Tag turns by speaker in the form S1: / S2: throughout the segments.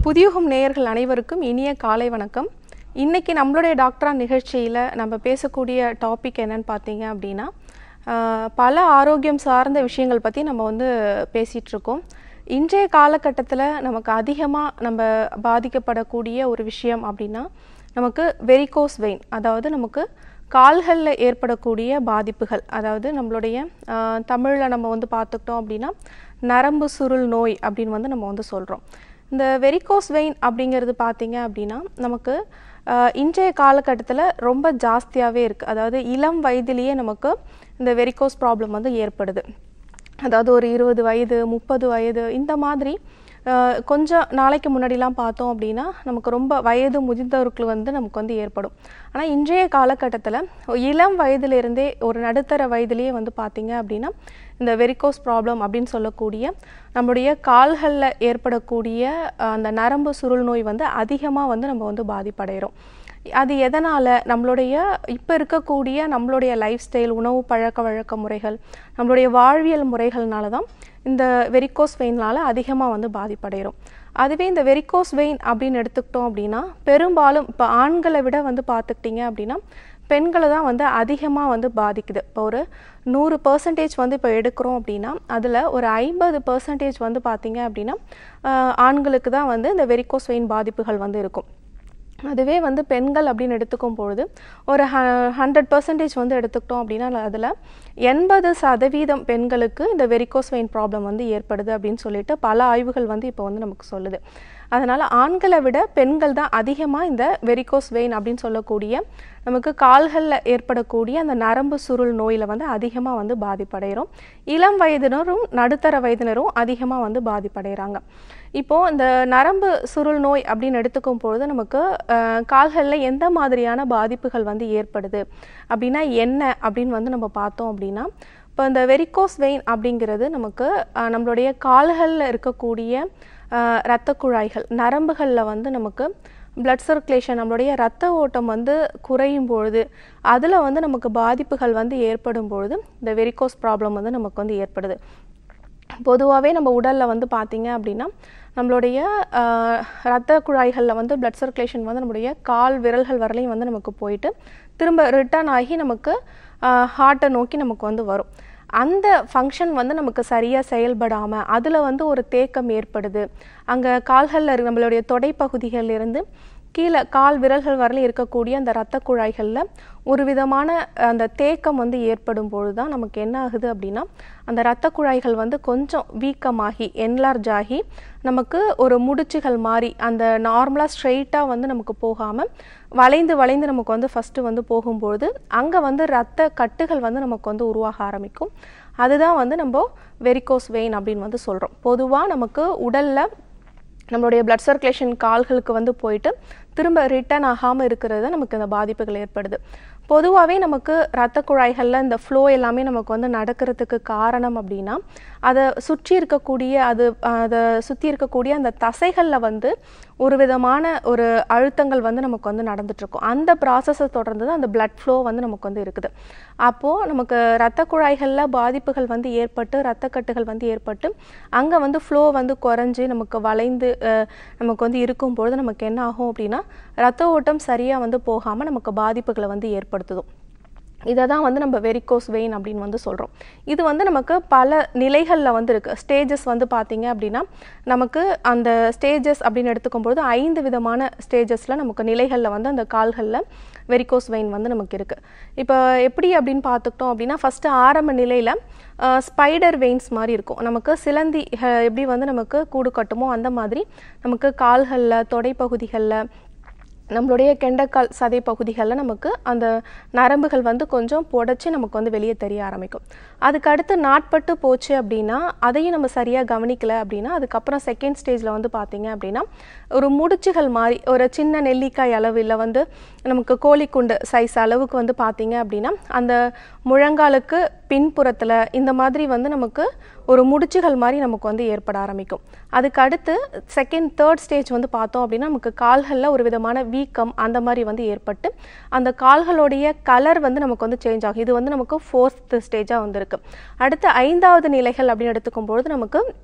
S1: புதியுகம் நேயர்கள் அனைவருக்கும் இனிய காலை வணக்கம் இன்னைக்கு நம்மளுடைய டாக்டரா நிகழ்ச்சியில் நம்ம பேசக்கூடிய டாபிக் என்னன்னு பார்த்தீங்க அப்படின்னா ஆஹ், பல ஆரோக்கியம் சார்ந்த விஷயங்கள் பற்றி நம்ம வந்து பேசிகிட்டு இருக்கோம் இன்றைய காலகட்டத்தில் நமக்கு அதிகமாக நம்ம பாதிக்கப்படக்கூடிய ஒரு விஷயம் அப்படின்னா நமக்கு வெரிகோஸ் வெயின் அதாவது நமக்கு கால்களில் ஏற்படக்கூடிய பாதிப்புகள் அதாவது நம்மளுடைய தமிழில் நம்ம வந்து பார்த்துக்கிட்டோம் அப்படின்னா நரம்பு சுருள் நோய் அப்படின்னு வந்து நம்ம வந்து சொல்கிறோம் இந்த வெரிகோஸ் வெயின் அப்படிங்கிறது பார்த்தீங்க அப்படின்னா நமக்கு ஆஹ், இன்றைய காலகட்டத்தில் ரொம்ப ஜாஸ்தியாகவே இருக்குது அதாவது இளம் வயதிலேயே நமக்கு இந்த வெரிகோஸ் ப்ராப்ளம் வந்து ஏற்படுது அதாவது ஒரு இருபது வயது முப்பது வயது இந்த மாதிரி அஹ், கொஞ்சம் நாளைக்கு முன்னாடிலாம் பார்த்தோம் அப்படின்னா நமக்கு ரொம்ப வயது முதிர்ந்தவருக்கு வந்து நமக்கு வந்து ஏற்படும் ஆனால் இன்றைய காலகட்டத்தில் இளம் வயதிலிருந்தே ஒரு நடுத்தர வயதிலேயே வந்து பார்த்தீங்க அப்படின்னா இந்த வெரிகோஸ் ப்ராப்ளம் அப்படின்னு சொல்லக்கூடிய நம்முடைய கால்களில் ஏற்படக்கூடிய அஹ், அந்த நரம்பு சுருள் நோய் வந்து அதிகமாக வந்து நம்ம வந்து பாதிப்படைகிறோம் அது எதனால் நம்மளுடைய இப்போ இருக்கக்கூடிய நம்மளுடைய லைஃப் ஸ்டைல் உணவு பழக்க வழக்க முறைகள் நம்மளுடைய வாழ்வியல் முறைகள்னால தான் இந்த வெரிகோஸ் வெயினால் அதிகமாக வந்து பாதிப்படைகிறோம் அதுவே இந்த வெரிகோஸ் வெயின் அப்படின்னு எடுத்துக்கிட்டோம் அப்படின்னா பெரும்பாலும் இப்போ ஆண்களை விட வந்து பார்த்துக்கிட்டிங்க அப்படின்னா பெண்களை தான் வந்து அதிகமாக வந்து பாதிக்குது இப்போ ஒரு நூறு பர்சன்டேஜ் வந்து இப்போ எடுக்கிறோம் அப்படின்னா அதில் ஒரு ஐம்பது பர்சன்டேஜ் வந்து பார்த்தீங்க அப்படின்னா ஆஹ், ஆண்களுக்கு தான் வந்து இந்த வெரிகோஸ் வெயின் பாதிப்புகள் வந்து இருக்கும் அதுவே வந்து பெண்கள் அப்படின்னு எடுத்துக்கும் பொழுது ஒரு ஹண்ட்ரட் பர்சன்டேஜ் வந்து எடுத்துக்கிட்டோம் அப்படின்னா அதில் எண்பது சதவீதம் பெண்களுக்கு இந்த வெரிகோஸ் வெயின் ப்ராப்ளம் வந்து ஏற்படுது அப்படின்னு சொல்லிட்டு பல ஆய்வுகள் வந்து இப்போ வந்து நமக்கு சொல்லுது அதனால் ஆண்களை விட பெண்கள் தான் அதிகமாக இந்த வெரிகோஸ் வெயின் அப்படின்னு சொல்லக்கூடிய நமக்கு கால்களில் ஏற்படக்கூடிய அந்த நரம்பு சுருள் நோயில் வந்து அதிகமாக வந்து பாதிப்படைகிறோம் இளம் வயதினரும் நடுத்தர வயதினரும் அதிகமாக வந்து பாதிப்படைகிறாங்க இப்போது இந்த நரம்பு சுருள் நோய் அப்படின்னு எடுத்துக்கும் பொழுது நமக்கு அஹ், கால்களில் எந்த மாதிரியான பாதிப்புகள் வந்து ஏற்படுது அப்படின்னா என்ன அப்படின்னு வந்து நம்ம பார்த்தோம் அப்படின்னா இப்போ இந்த வெரிகோஸ் வெயின் அப்படிங்கிறது நமக்கு அஹ், நம்மளுடைய கால்களில் இருக்கக்கூடிய அஹ், இரத்த குழாய்கள் நரம்புகளில் வந்து நமக்கு பிளட் சர்க்குலேஷன் நம்மளுடைய ரத்த ஓட்டம் வந்து குறையும் பொழுது அதில் வந்து நமக்கு பாதிப்புகள் வந்து ஏற்படும் பொழுது இந்த வெரிகோஸ் ப்ராப்ளம் வந்து நமக்கு வந்து ஏற்படுது பொதுவாகவே நம்ம உடலில் வந்து பார்த்தீங்க அப்படின்னா நம்மளுடைய ஆஹ், இரத்த குழாய்களில் வந்து பிளட் சர்க்குலேஷன் வந்து நம்மளுடைய கால் விரல்கள் வரலையும் வந்து நமக்கு போயிட்டு திரும்ப ரிட்டர்ன் ஆகி நமக்கு ஹார்ட்டை நோக்கி நமக்கு வந்து வரும் அந்த ஃபங்க்ஷன் வந்து நமக்கு சரியாக செயல்படாமல் அதில் வந்து ஒரு தேக்கம் ஏற்படுது அங்கே கால்களில் இரு நம்மளுடைய தொடைப்பகுதிகளில் இருந்து கீழே கால் விரல்கள் வரல இருக்கக்கூடிய அந்த இரத்த குழாய்களில் ஒரு விதமான அந்த தேக்கம் வந்து ஏற்படும் பொழுது தான் நமக்கு என்ன ஆகுது அப்படின்னா அந்த இரத்த குழாய்கள் வந்து கொஞ்சம் வீக்கமாகி என்லார்ஜ் ஆகி நமக்கு ஒரு முடிச்சுகள் மாதிரி அந்த நார்மலாக ஸ்ட்ரெயிட்டாக வந்து நமக்கு போகாமல் வளைந்து வளைந்து நமக்கு வந்து ஃபஸ்ட்டு வந்து போகும்பொழுது அங்கே வந்து ரத்த கட்டுகள் வந்து நமக்கு வந்து உருவாக ஆரம்பிக்கும் அதுதான் வந்து நம்ம வெரிகோஸ் வெயின் அப்படின்னு வந்து சொல்கிறோம் பொதுவாக நமக்கு உடலில் நம்மளுடைய பிளட் சர்க்குலேஷன் கால்களுக்கு வந்து போயிட்டு திரும்ப ரிட்டர்ன் ஆகாமல் இருக்கிறது தான் நமக்கு இந்த பாதிப்புகள் ஏற்படுது பொதுவாகவே நமக்கு இரத்த குழாய்களில் இந்த ஃப்ளோ எல்லாமே நமக்கு வந்து நடக்கிறதுக்கு காரணம் அப்படின்னா அதை சுற்றி இருக்கக்கூடிய அது அதை சுற்றி இருக்கக்கூடிய அந்த தசைகளில் வந்து ஒரு விதமான ஒரு அழுத்தங்கள் வந்து நமக்கு வந்து நடந்துட்டுருக்கும் அந்த ப்ராசஸை தொடர்ந்து தான் அந்த பிளட் ஃப்ளோ வந்து நமக்கு வந்து இருக்குது அப்போது நமக்கு இரத்த குழாய்களில் பாதிப்புகள் வந்து ஏற்பட்டு இரத்தக்கட்டுகள் வந்து ஏற்பட்டு அங்கே வந்து ஃப்ளோ வந்து குறைஞ்சி நமக்கு வளைந்து அஹ், நமக்கு வந்து இருக்கும் பொழுது நமக்கு என்ன ஆகும் அப்படின்னா ரத்த ஓட்டம் சரியாக வந்து போகாமல் நமக்கு பாதிப்புகளை வந்து ஏற்படுத்துதும் இதை தான் வந்து நம்ம வெரிகோஸ் வெயின் அப்படின்னு வந்து சொல்கிறோம் இது வந்து நமக்கு பல நிலைகளில் வந்து இருக்குது ஸ்டேஜஸ் வந்து பார்த்தீங்க அப்படின்னா நமக்கு அந்த ஸ்டேஜஸ் அப்படின்னு எடுத்துக்கும்போது ஐந்து விதமான ஸ்டேஜஸில் நமக்கு நிலைகளில் வந்து அந்த கால்களில் வெரிகோஸ் வெயின் வந்து நமக்கு இருக்குது இப்போ எப்படி அப்படின்னு பார்த்துக்கிட்டோம் அப்படின்னா ஃபஸ்ட்டு ஆரம்ப நிலையில் ஸ்பைடர் வெயின்ஸ் மாதிரி இருக்கும் நமக்கு சிலந்தி அஹ், எப்படி வந்து நமக்கு கூடு கட்டுமோ அந்த மாதிரி நமக்கு கால்களில் தொடைப்பகுதிகளில் நம்மளுடைய கெண்டைக்கால் சதை பகுதிகளில் நமக்கு அந்த நரம்புகள் வந்து கொஞ்சம் புடைச்சி நமக்கு வந்து வெளியே தெரிய ஆரம்பிக்கும் அதுக்கு அடுத்து நாட்பட்டு போச்சு அப்படின்னா அதையும் நம்ம சரியாக கவனிக்கல அப்படின்னா அதுக்கப்புறம் செகண்ட் ஸ்டேஜில் வந்து பார்த்தீங்க அப்படின்னா ஒரு முடிச்சுகள் மாதிரி ஒரு சின்ன நெல்லிக்காய் அளவு இல்லை வந்து நமக்கு கோழிக்குண்டு சைஸ் அளவுக்கு வந்து பார்த்தீங்க அப்படின்னா அந்த முழங்காலுக்கு பின்புறத்தில் இந்த மாதிரி வந்து நமக்கு ஒரு முடிச்சுகள் மாதிரி நமக்கு வந்து ஏற்பட ஆரம்பிக்கும் அதுக்கு அடுத்து செகண்ட் தேர்ட் ஸ்டேஜ் வந்து பார்த்தோம் அப்படின்னா நமக்கு கால்களில் ஒரு விதமான வீக்கம் அந்த மாதிரி வந்து ஏற்பட்டு அந்த கால்களுடைய கலர் வந்து நமக்கு வந்து சேஞ்ச் ஆகும் இது வந்து நமக்கு ஃபோர்த் ஸ்டேஜாக வந்திருக்கு அடுத்து ஐந்தாவது நிலைகள் அப்படின்னு எடுத்துக்கும் பொழுது நமக்கு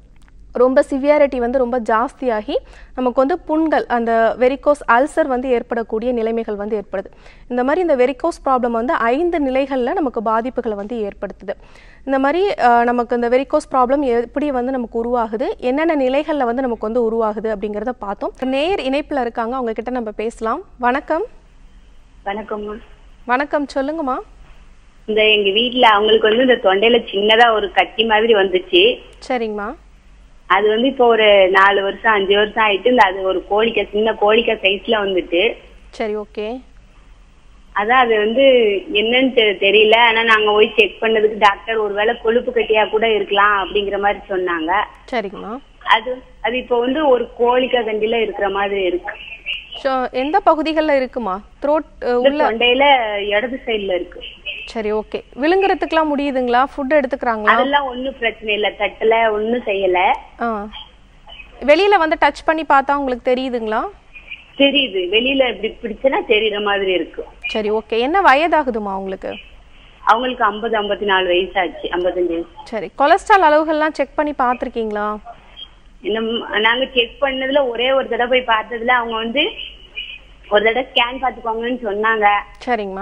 S1: ரொம்ப சிவியாரிட்டி வந்து ரொம்ப ஜாஸ்தியாகி நமக்கு வந்து புண்கள் அந்த வெரிகோஸ் அல்சர் வந்து ஏற்படக்கூடிய நிலைமைகள் வந்து ஏற்படுது இந்த மாதிரி இந்த வெரிகோஸ் ப்ராப்ளம் வந்து ஐந்து நிலைகளில் நமக்கு பாதிப்புகளை வந்து ஏற்படுத்துது இந்த மாதிரி அஹ், நமக்கு இந்த வெரிகோஸ் ப்ராப்ளம் எப்படி வந்து நமக்கு உருவாகுது என்னென்ன நிலைகளில் வந்து நமக்கு வந்து உருவாகுது அப்படிங்கிறத பார்த்தோம் நேர் இணைப்பில் இருக்காங்க அவங்க கிட்ட நம்ம பேசலாம் வணக்கம்
S2: வணக்கம்மா
S1: வணக்கம் சொல்லுங்கம்மா
S2: இந்த எங்க வீட்ல அவங்களுக்கு வந்து இந்த தொண்டையில சின்னதா ஒரு கட்டி மாதிரி வந்துச்சு
S1: சரிங்கம்மா
S2: அது வந்து இப்போ ஒரு நாலு வருஷம் அஞ்சு வருஷம் ஆயிட்டு இந்த அது ஒரு கோழிக்கை சின்ன கோழிக்கை சைஸ்ல வந்துட்டு
S1: சரி ஓகே
S2: அதான் அது வந்து என்னன்னு தெ- தெரியல ஆனா நாங்க போய் செக் பண்ணதுக்கு டாக்டர் ஒருவேளை கொழுப்பு கட்டியா கூட இருக்கலாம் அப்படிங்கிற மாதிரி சொன்னாங்க
S1: சரிங்கம்மா
S2: அது அது இப்போ வந்து ஒரு கோழிக்கை கண்டில இருக்கிற மாதிரி இருக்கு
S1: ஸோ எந்த பகுதிகளில் இருக்குமா த்ரோட்
S2: இந்த
S1: உள்ள
S2: தொண்டையில இடது சைடுல இருக்கு
S1: சரி ஓகே விழுங்குறதுக்குலாம் முடியுதுங்களா ஃபுட் எடுத்துக்கிறாங்களா
S2: அதெல்லாம் ஒண்ணும் பிரச்சனை இல்ல தட்டல ஒண்ணும் செய்யல
S1: ஆ வெளியில வந்து டச் பண்ணி பார்த்தா உங்களுக்கு தெரியுதுங்களா
S2: தெரியுது வெளியில இப்படி பிடிச்சனா தெரியற மாதிரி இருக்கு
S1: சரி ஓகே என்ன வயதாகுதுமா உங்களுக்கு
S2: அவங்களுக்கு ஐம்பது ஐம்பத்தி நாலு வயசு ஆச்சு ஐம்பத்தஞ்சு வயசு
S1: சரி கொலஸ்ட்ரால் அளவுகள்லாம் செக் பண்ணி பார்த்துருக்கீங்களா
S2: என்ன நாங்க செக் பண்ணதுல ஒரே ஒரு தடவை போய் பார்த்ததுல அவங்க வந்து ஒரு தடவை ஸ்கேன் பார்த்துக்கோங்கன்னு சொன்னாங்க
S1: சரிங்கம்மா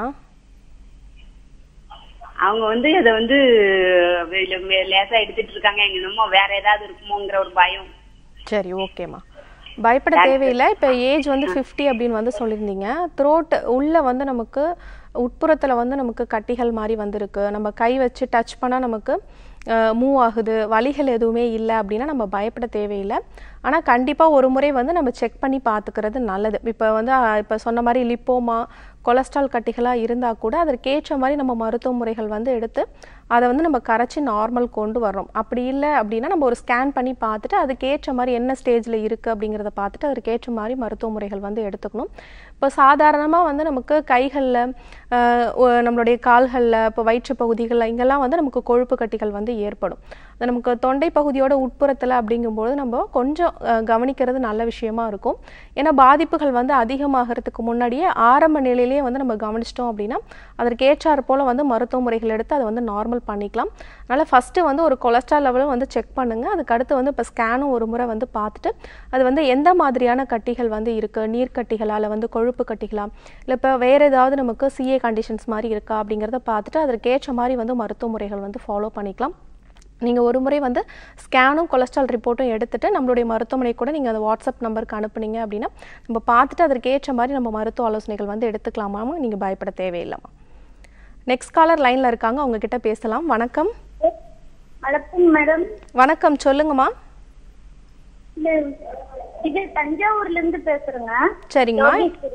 S2: அவங்க வந்து அதை வந்து வெ- வெ- லேசா எடுத்துட்டு இருக்காங்க எங்க என்னமோ வேற ஏதாவது இருக்குமோங்கிற ஒரு பயம்
S1: சரி ஓகேம்மா பயப்பட தேவையில்லை இப்போ ஏஜ் வந்து ஃபிஃப்டி அப்படின்னு வந்து சொல்லியிருந்தீங்க த்ரோட் உள்ள வந்து நமக்கு உட்புறத்தில் வந்து நமக்கு கட்டிகள் மாதிரி வந்திருக்கு நம்ம கை வச்சு டச் பண்ணால் நமக்கு மூவ் ஆகுது வலிகள் எதுவுமே இல்லை அப்படின்னா நம்ம பயப்பட தேவையில்லை ஆனால் கண்டிப்பாக ஒரு முறை வந்து நம்ம செக் பண்ணி பார்த்துக்கிறது நல்லது இப்போ வந்து இப்போ சொன்ன மாதிரி லிப்போமா கொலஸ்ட்ரால் கட்டிகளாக இருந்தால் கூட அதற்கேற்ற மாதிரி நம்ம மருத்துவ முறைகள் வந்து எடுத்து அதை வந்து நம்ம கரைச்சி நார்மல் கொண்டு வர்றோம் அப்படி இல்லை அப்படின்னா நம்ம ஒரு ஸ்கேன் பண்ணி பார்த்துட்டு அதுக்கேற்ற மாதிரி என்ன ஸ்டேஜில் இருக்குது அப்படிங்கிறத பார்த்துட்டு அதற்கேற்ற மாதிரி மருத்துவ முறைகள் வந்து எடுத்துக்கணும் இப்போ சாதாரணமாக வந்து நமக்கு கைகளில் நம்மளுடைய கால்களில் இப்போ வயிற்று பகுதிகளில் இங்கெல்லாம் வந்து நமக்கு கொழுப்பு கட்டிகள் வந்து ஏற்படும் அது நமக்கு தொண்டை பகுதியோட உட்புறத்தில் அப்படிங்கும்போது நம்ம கொஞ்சம் அஹ், கவனிக்கிறது நல்ல விஷயமா இருக்கும் ஏன்னா பாதிப்புகள் வந்து அதிகமாகிறதுக்கு முன்னாடியே ஆரம்ப நிலையிலேயே வந்து நம்ம கவனிச்சிட்டோம் அப்படின்னா அதற்கேற்றாற் போல் வந்து மருத்துவ முறைகள் எடுத்து அதை வந்து நார்மல் பண்ணிக்கலாம் அதனால் ஃபஸ்ட்டு வந்து ஒரு கொலஸ்ட்ரால் லெவலும் வந்து செக் பண்ணுங்கள் அதுக்கு அடுத்து வந்து இப்போ ஸ்கேனும் ஒரு முறை வந்து பார்த்துட்டு அது வந்து எந்த மாதிரியான கட்டிகள் வந்து இருக்குது நீர்க்கட்டிகளா இல்லை வந்து கொழுப்பு கட்டிகளா இல்லை இப்போ வேறு ஏதாவது நமக்கு சிஏ கண்டிஷன்ஸ் மாதிரி இருக்கா அப்படிங்கிறத பார்த்துட்டு அதற்கேற்ற மாதிரி வந்து மருத்துவ முறைகள் வந்து ஃபாலோ பண்ணிக்கலாம் நீங்கள் ஒரு முறை வந்து ஸ்கேனும் கொலஸ்ட்ரால் ரிப்போர்ட்டும் எடுத்துட்டு நம்மளுடைய மருத்துவமனை கூட நீங்கள் அந்த வாட்ஸ்அப் நம்பருக்கு அனுப்புனீங்க அப்படின்னா நம்ம பார்த்துட்டு அதற்கு ஏற்ற மாதிரி நம்ம மருத்துவ ஆலோசனைகள் வந்து எடுத்துக்கலாமாமா நீங்கள் பயப்பட தேவையில்லைம்மா நெக்ஸ்ட் காலர் லைனில் இருக்காங்க அவங்க கிட்ட பேசலாம் வணக்கம்
S3: வணக்கம் மேடம்
S1: வணக்கம் சொல்லுங்கம்மா
S3: இது இது தஞ்சாவூர்ல இருந்து பேசுறேங்க
S1: சரிங்கம்மா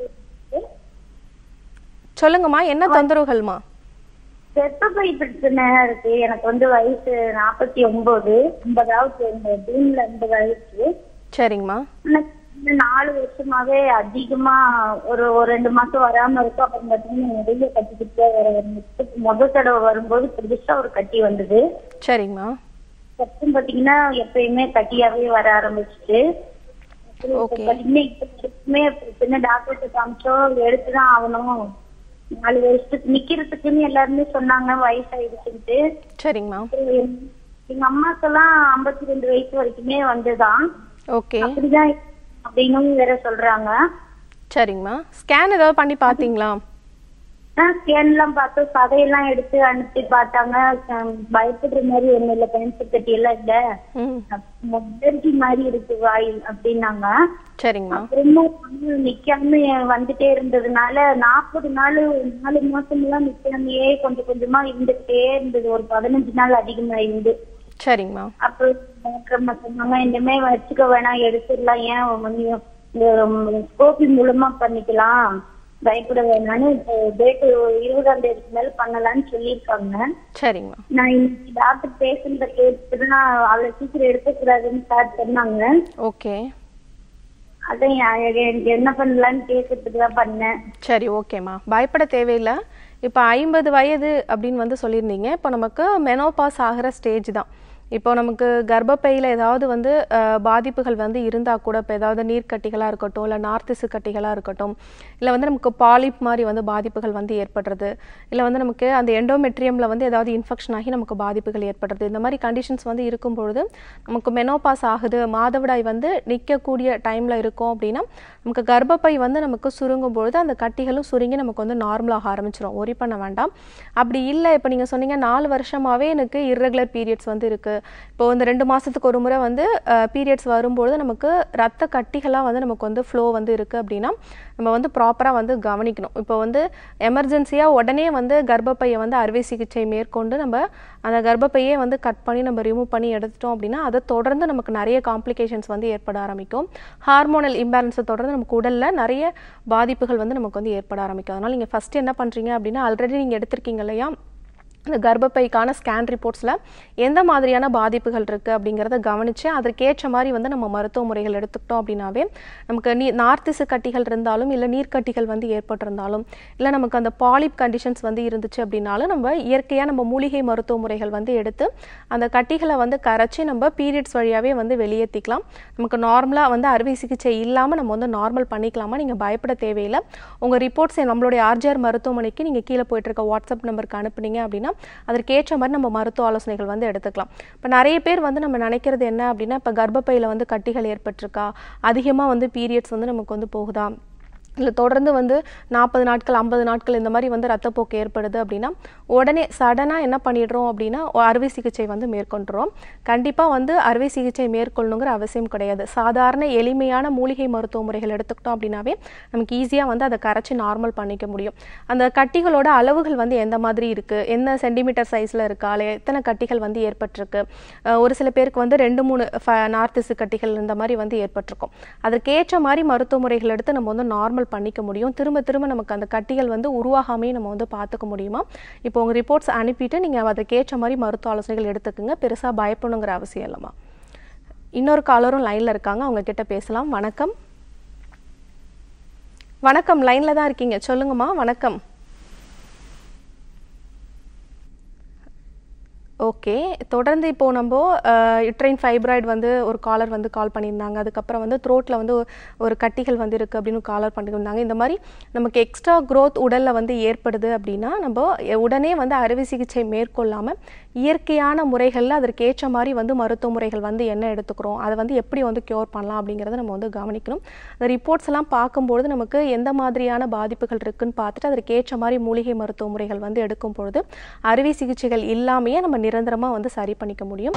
S1: சொல்லுங்கம்மா என்ன தொந்தரவுகள்மா
S3: கர்ப்பப்பை பிரச்சனை இருக்கு எனக்கு வந்து வயசு நாற்பத்தி ஒன்பது ஐம்பதாவது இந்த ஜூன்ல ஐம்பது வயசு
S1: சரிங்கம்மா
S3: எனக்கு இந்த நாலு வருஷமாவே அதிகமா ஒரு ஒரு ரெண்டு மாசம் வராம இருக்கும் அப்புறம் பாத்தீங்கன்னா நிறைய கட்டிக்கிட்டே வர ஆரம்பிச்சு. முதல் தடவை வரும்போது பெருசா ஒரு கட்டி வந்தது
S1: சரிங்கம்மா
S3: அப்புறம் பாத்தீங்கன்னா எப்பயுமே கட்டியாவே வர ஆரம்பிச்சுட்டு அப்புறம் இப்ப
S1: Okay.
S3: பாத்தீங்கன்னா இப்ப வரைக்குமே சின்ன டாக்டர்கிட்ட காமிச்சோம் எடுத்துதான் ஆகணும் நாலு வருஷத்துக்கு நிக்கிறதுக்குன்னு எல்லாருமே சொன்னாங்க வயசாயிடுச்சுன்ட்டு
S1: சரிங்கம்மா
S3: அப்புறம் எங்க- எங்க அம்மாக்கெல்லாம் ஐம்பத்தி ரெண்டு வயசு வரைக்குமே வந்துதான்
S1: ஓகே
S3: அப்படிதான் அப்படின்னும் வேற சொல்றாங்க
S1: சரிங்கம்மா ஸ்கேன் ஏதாவது பண்ணி பார்த்தீங்களா
S3: ஸ்கேன் எல்லாம் பார்த்து சதையெல்லாம் எடுத்து அனுப்பி பார்த்தாங்க அஹ் பயப்படுற மாதிரி ஒண்ணும் இல்ல கேன்சர் கட்டி எல்லாம் இல்ல
S1: ம்
S3: முதல்கி மாதிரி இருக்கு வாய் அப்படின்னாங்க
S1: சரிங்கம்மா
S3: அப்புறமா வந்து நிக்காம வந்துட்டே இருந்ததுனால நாற்பது நாள் நாலு மாசம் எல்லாம் நிக்காமையே கொஞ்சம் கொஞ்சமா இருந்துகிட்டே இருந்தது ஒரு பதினஞ்சு நாள் அதிகமா இருந்து
S1: சரிங்கம்மா
S3: அப்போ டாக்டர் அம்மா சொன்னாங்க இனிமே வச்சுக்க வேணாம் எடுத்துடலாம் ஏன் வந்து இந்த ஸ்கோப்பி மூலமா பண்ணிக்கலாம் பயப்பட வேணாம்னு இப்போ டேட்டு இருபதாம் தேதிக்கு மேல பண்ணலாம்னு சொல்லியிருக்காங்க
S1: சரிங்கம்மா
S3: நான் இன்னைக்கு டாக்டர் பேசுனத கேட்டுட்டு தான் அவ்வளவு சீக்கிரம் எடுக்கக்கூடாதுன்னு சார் சொன்னாங்க
S1: ஓகே
S3: அதான் எ- எனக்கு என்ன பண்ணலாம்னு கேட்கறதுக்கு தான் பண்ணேன்
S1: சரி ஓகேம்மா பயப்பட தேவையில்லை இப்போ ஐம்பது வயது அப்படின்னு வந்து சொல்லியிருந்தீங்க இப்போ நமக்கு மெனோபாஸ் ஆகிற ஸ்டேஜ் தான் இப்போ நமக்கு கர்ப்பப்பையில் ஏதாவது வந்து அஹ், பாதிப்புகள் வந்து இருந்தால் கூட இப்போ ஏதாவது நீர்க்கட்டிகளாக இருக்கட்டும் இல்லை நார்த்திசு கட்டிகளாக இருக்கட்டும் இல்லை வந்து நமக்கு பாலிப் மாதிரி வந்து பாதிப்புகள் வந்து ஏற்படுறது இல்லை வந்து நமக்கு அந்த எண்டோமெட்ரியமில் வந்து ஏதாவது இன்ஃபெக்ஷன் ஆகி நமக்கு பாதிப்புகள் ஏற்படுறது இந்த மாதிரி கண்டிஷன்ஸ் வந்து இருக்கும் பொழுது நமக்கு மெனோபாஸ் ஆகுது மாதவிடாய் வந்து நிற்கக்கூடிய டைமில் இருக்கும் அப்படின்னா நமக்கு கர்ப்பப்பை வந்து நமக்கு சுருங்கும் பொழுது அந்த கட்டிகளும் சுருங்கி நமக்கு வந்து நார்மலாக ஆரம்பிச்சிடும் ஒரி பண்ண வேண்டாம் அப்படி இல்லை இப்போ நீங்கள் சொன்னீங்க நாலு வருஷமாகவே எனக்கு irregular பீரியட்ஸ் வந்து இருக்குது இப்போ இந்த ரெண்டு மாதத்துக்கு ஒரு முறை வந்து பீரியட்ஸ் வரும்பொழுது நமக்கு ரத்த கட்டிகளாக வந்து நமக்கு வந்து ஃப்ளோ வந்து இருக்குது அப்படின்னா நம்ம வந்து ப்ராப்பராக வந்து கவனிக்கணும் இப்போ வந்து எமர்ஜென்சியாக உடனே வந்து கர்ப்பப்பையை வந்து அறுவை சிகிச்சை மேற்கொண்டு நம்ம அந்த கர்ப்பப்பையே வந்து கட் பண்ணி நம்ம ரிமூவ் பண்ணி எடுத்துட்டோம் அப்படின்னா அதை தொடர்ந்து நமக்கு நிறைய காம்ப்ளிகேஷன்ஸ் வந்து ஏற்பட ஆரம்பிக்கும் ஹார்மோனல் இம்பேலன்ஸை தொடர்ந்து நமக்கு உடலில் நிறைய பாதிப்புகள் வந்து நமக்கு வந்து ஏற்பட ஆரம்பிக்கும் அதனால் நீங்கள் ஃபஸ்ட்டு என்ன பண்ணுறீங்க அப்படின்னா ஆல்ரெடி நீங்கள் எடுத்திருக்கீங்க இல்லையா இந்த கர்ப்பப்பைக்கான ஸ்கேன் ரிப்போர்ட்ஸில் எந்த மாதிரியான பாதிப்புகள் இருக்குது அப்படிங்கிறத கவனித்து அதற்கேற்ற மாதிரி வந்து நம்ம மருத்துவ முறைகள் எடுத்துக்கிட்டோம் அப்படின்னாவே நமக்கு நீ நார்த்திசு கட்டிகள் இருந்தாலும் இல்லை நீர்க்கட்டிகள் வந்து ஏற்பட்டிருந்தாலும் இல்லை நமக்கு அந்த பாலிப் கண்டிஷன்ஸ் வந்து இருந்துச்சு அப்படின்னாலும் நம்ம இயற்கையாக நம்ம மூலிகை மருத்துவ முறைகள் வந்து எடுத்து அந்த கட்டிகளை வந்து கரைச்சி நம்ம பீரியட்ஸ் வழியாகவே வந்து வெளியேற்றிக்கலாம் நமக்கு நார்மலாக வந்து அறுவை சிகிச்சை இல்லாமல் நம்ம வந்து நார்மல் பண்ணிக்கலாமா நீங்கள் பயப்பட தேவையில்லை உங்கள் ரிப்போர்ட்ஸ் நம்மளுடைய ஆர்ஜிஆர் மருத்துவமனைக்கு நீங்கள் கீழே போயிட்டு இருக்க வாட்ஸ்அப் நம்பருக்கு அனுப்புனீங்க அப்படின்னா அதற்கேற்ற மாதிரி நம்ம மருத்துவ ஆலோசனைகள் வந்து எடுத்துக்கலாம் இப்போ நிறைய பேர் வந்து நம்ம நினைக்கிறது என்ன அப்படின்னா இப்போ கர்ப்பப்பையில் வந்து கட்டிகள் ஏற்பட்டிருக்கா அதிகமாக வந்து பீரியட்ஸ் வந்து நமக்கு வந்து போகுதா இல்லை தொடர்ந்து வந்து நாற்பது நாட்கள் ஐம்பது நாட்கள் இந்த மாதிரி வந்து ரத்தப்போக்கு ஏற்படுது அப்படின்னா உடனே சடனாக என்ன பண்ணிடுறோம் அப்படின்னா ஒ- அறுவை சிகிச்சை வந்து மேற்கொண்டுறோம் கண்டிப்பாக வந்து அறுவை சிகிச்சை மேற்கொள்ளணுங்கிற அவசியம் கிடையாது சாதாரண எளிமையான மூலிகை மருத்துவ முறைகள் எடுத்துக்கிட்டோம் அப்படின்னாவே நமக்கு ஈஸியாக வந்து அதை கரைச்சி நார்மல் பண்ணிக்க முடியும் அந்த கட்டிகளோட அளவுகள் வந்து எந்த மாதிரி இருக்குது என்ன சென்டிமீட்டர் சைஸில் இருக்கா இல்லை எத்தனை கட்டிகள் வந்து ஏற்பட்டிருக்கு அஹ் ஒரு சில பேருக்கு வந்து ரெண்டு மூணு நார்த்திசு கட்டிகள் இந்த மாதிரி வந்து ஏற்பட்டிருக்கும் அதற்கேற்ற மாதிரி மருத்துவ முறைகள் எடுத்து நம்ம வந்து நார்மல் பண்ணிக்க முடியும் திரும்ப திரும்ப நமக்கு அந்த கட்டிகள் வந்து உருவாகாமே நம்ம வந்து பார்த்துக்க முடியுமா இப்போ உங்கள் ரிப்போர்ட்ஸ் அனுப்பிட்டு நீங்கள் அதற்கேற்ற மாதிரி மருத்துவ ஆலோசனைகள் எடுத்துக்கோங்க பெருசாக பயப்படணுங்கிற அவசியம் இல்லைம்மா இன்னொரு காலரும் லைனில் இருக்காங்க அவங்க கிட்ட பேசலாம் வணக்கம் வணக்கம் லைனில் தான் இருக்கீங்க சொல்லுங்கம்மா வணக்கம் ஓகே தொடர்ந்து இப்போ நம்ம யுட்ரைன் ஃபைப்ராய்டு வந்து ஒரு காலர் வந்து கால் பண்ணியிருந்தாங்க அதுக்கப்புறம் வந்து த்ரோட்டில் வந்து ஒ- ஒரு கட்டிகள் வந்து இருக்குது அப்படின்னு காலர் பண்ணியிருந்தாங்க இந்த மாதிரி நமக்கு எக்ஸ்ட்ரா growth உடலில் வந்து ஏற்படுது அப்படின்னா நம்ம எ- உடனே வந்து அறுவை சிகிச்சை மேற்கொள்ளாமல் இயற்கையான முறைகளில் அதற்கேற்ற மாதிரி வந்து மருத்துவ முறைகள் வந்து என்ன எடுத்துக்கிறோம் அதை வந்து எப்படி வந்து க்யூர் பண்ணலாம் அப்படிங்கிறத நம்ம வந்து கவனிக்கணும் அந்த ரிப்போர்ட்ஸ் எல்லாம் பார்க்கும்பொழுது நமக்கு எந்த மாதிரியான பாதிப்புகள் இருக்குன்னு பார்த்துட்டு அதற்கேற்ற மாதிரி மூலிகை மருத்துவ முறைகள் வந்து எடுக்கும் பொழுது அறுவை சிகிச்சைகள் இல்லாமையே நம்ம நிரந்தரமாக வந்து சரி பண்ணிக்க முடியும்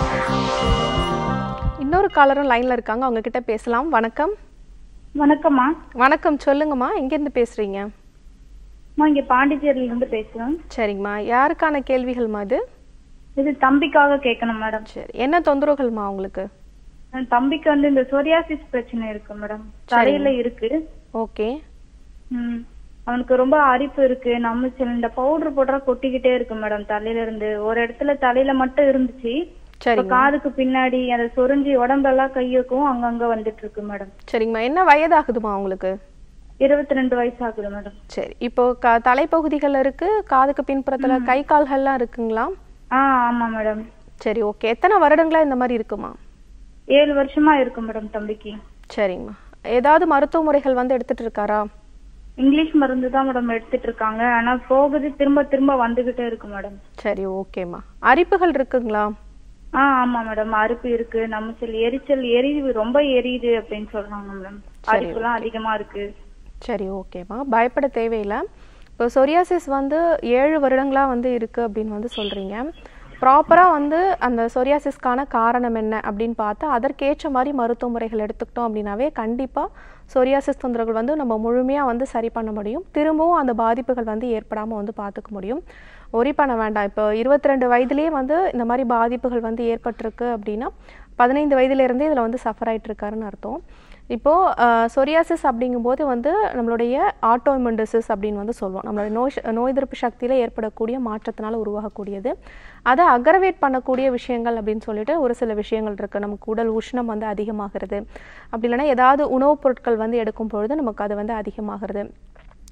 S1: இன்னொரு காலரும் லைனில் இருக்காங்க அவங்க கிட்ட பேசலாம் வணக்கம்
S3: வணக்கம்மா
S1: வணக்கம் சொல்லுங்கம்மா எங்கேருந்து பேசுறீங்க
S3: அம்மா இங்க பாண்டிச்சேரியில இருந்து பேசுறேன்
S1: சரிங்கம்மா யாருக்கான கேள்விகள்மா இது
S3: இது தம்பிக்காக கேட்கணும் மேடம்
S1: சரி என்ன தொந்தரவுகள்மா உங்களுக்கு
S3: என் தம்பிக்கு வந்து இந்த சொரியாசிஸ் பிரச்சனை இருக்கு மேடம் தலையில இருக்கு
S1: ஓகே
S3: ம். அவனுக்கு ரொம்ப அரிப்பு இருக்கு நம்ம சில இந்த பவுடர் போடுறா கொட்டிக்கிட்டே இருக்கு மேடம் தலையில இருந்து ஒரு இடத்துல தலையில மட்டும் இருந்துச்சு இப்ப
S1: சரிங்க
S3: காதுக்கு பின்னாடி அதை சொரிஞ்சு உடம்பெல்லாம் கையுக்கும் அங்கங்க வந்துட்டு இருக்கு மேடம்
S1: சரிங்கம்மா என்ன வயதாகுதுமா உங்களுக்கு
S3: இருபத்தி ரெண்டு வயசு ஆகுது மேடம்
S1: சரி இப்போ க தலைப்பகுதிகள் இருக்கு காதுக்கு பின்புறத்துல கை கால்கள்லாம் இருக்குங்களா
S3: ஆ ஆமா மேடம்
S1: சரி ஓகே எத்தனை வருடங்களா இந்த மாதிரி இருக்குமா
S3: ஏழு வருஷமா இருக்கு மேடம் தம்பிக்கு
S1: சரிங்கம்மா ஏதாவது மருத்துவ முறைகள் வந்து எடுத்துட்டு இருக்காரா
S3: இங்கிலீஷ் மருந்து தான் மேடம் எடுத்துட்டு இருக்காங்க ஆனா போகுது திரும்ப திரும்ப வந்துகிட்டே இருக்கு மேடம்
S1: சரி ஓகேம்மா அரிப்புகள் இருக்குங்களா
S3: ஆ ஆமா மேடம் அரிப்பு இருக்கு நம்ம சில எரிச்சல் எரியுது ரொம்ப எரியுது அப்படின்னு சொல்றாங்க மேடம் அரிப்புலாம் அதிகமா இருக்கு
S1: சரி ஓகேம்மா பயப்பட தேவையில்லை இப்போ சொரியாசிஸ் வந்து ஏழு வருடங்களாக வந்து இருக்குது அப்படின்னு வந்து சொல்கிறீங்க ப்ராப்பராக வந்து அந்த சொரியாசிஸ்க்கான காரணம் என்ன அப்படின்னு பார்த்து அதற்கேற்ற மாதிரி மருத்துவ முறைகள் எடுத்துக்கிட்டோம் அப்படின்னாவே கண்டிப்பாக சொரியாசிஸ் தொந்தரவுகள் வந்து நம்ம முழுமையாக வந்து சரி பண்ண முடியும் திரும்பவும் அந்த பாதிப்புகள் வந்து ஏற்படாமல் வந்து பார்த்துக்க முடியும் ஒரி பண்ண வேண்டாம் இப்போ இருபத்தி ரெண்டு வயதுலேயே வந்து இந்த மாதிரி பாதிப்புகள் வந்து ஏற்பட்டிருக்கு அப்படின்னா பதினைந்து வயதுலேருந்தே இதில் வந்து சஃபர் ஆயிட்டு இருக்காருன்னு அர்த்தம் இப்போது சொரியாசிஸ் அப்படிங்கும்போது வந்து நம்மளுடைய ஆட்டோஇம்யூன் டிசீஸ் அப்படின்னு வந்து சொல்லுவோம் நம்மளுடைய நோய் ச- நோய் எதிர்ப்பு சக்தியில் ஏற்படக்கூடிய மாற்றத்தினால உருவாகக்கூடியது அதை அக்ரவேட் பண்ணக்கூடிய விஷயங்கள் அப்படின்னு சொல்லிட்டு ஒரு சில விஷயங்கள் இருக்குது நமக்கு உடல் உஷ்ணம் வந்து அதிகமாகிறது அப்படி இல்லைன்னா ஏதாவது உணவுப் பொருட்கள் வந்து எடுக்கும் பொழுது நமக்கு அது வந்து அதிகமாகிறது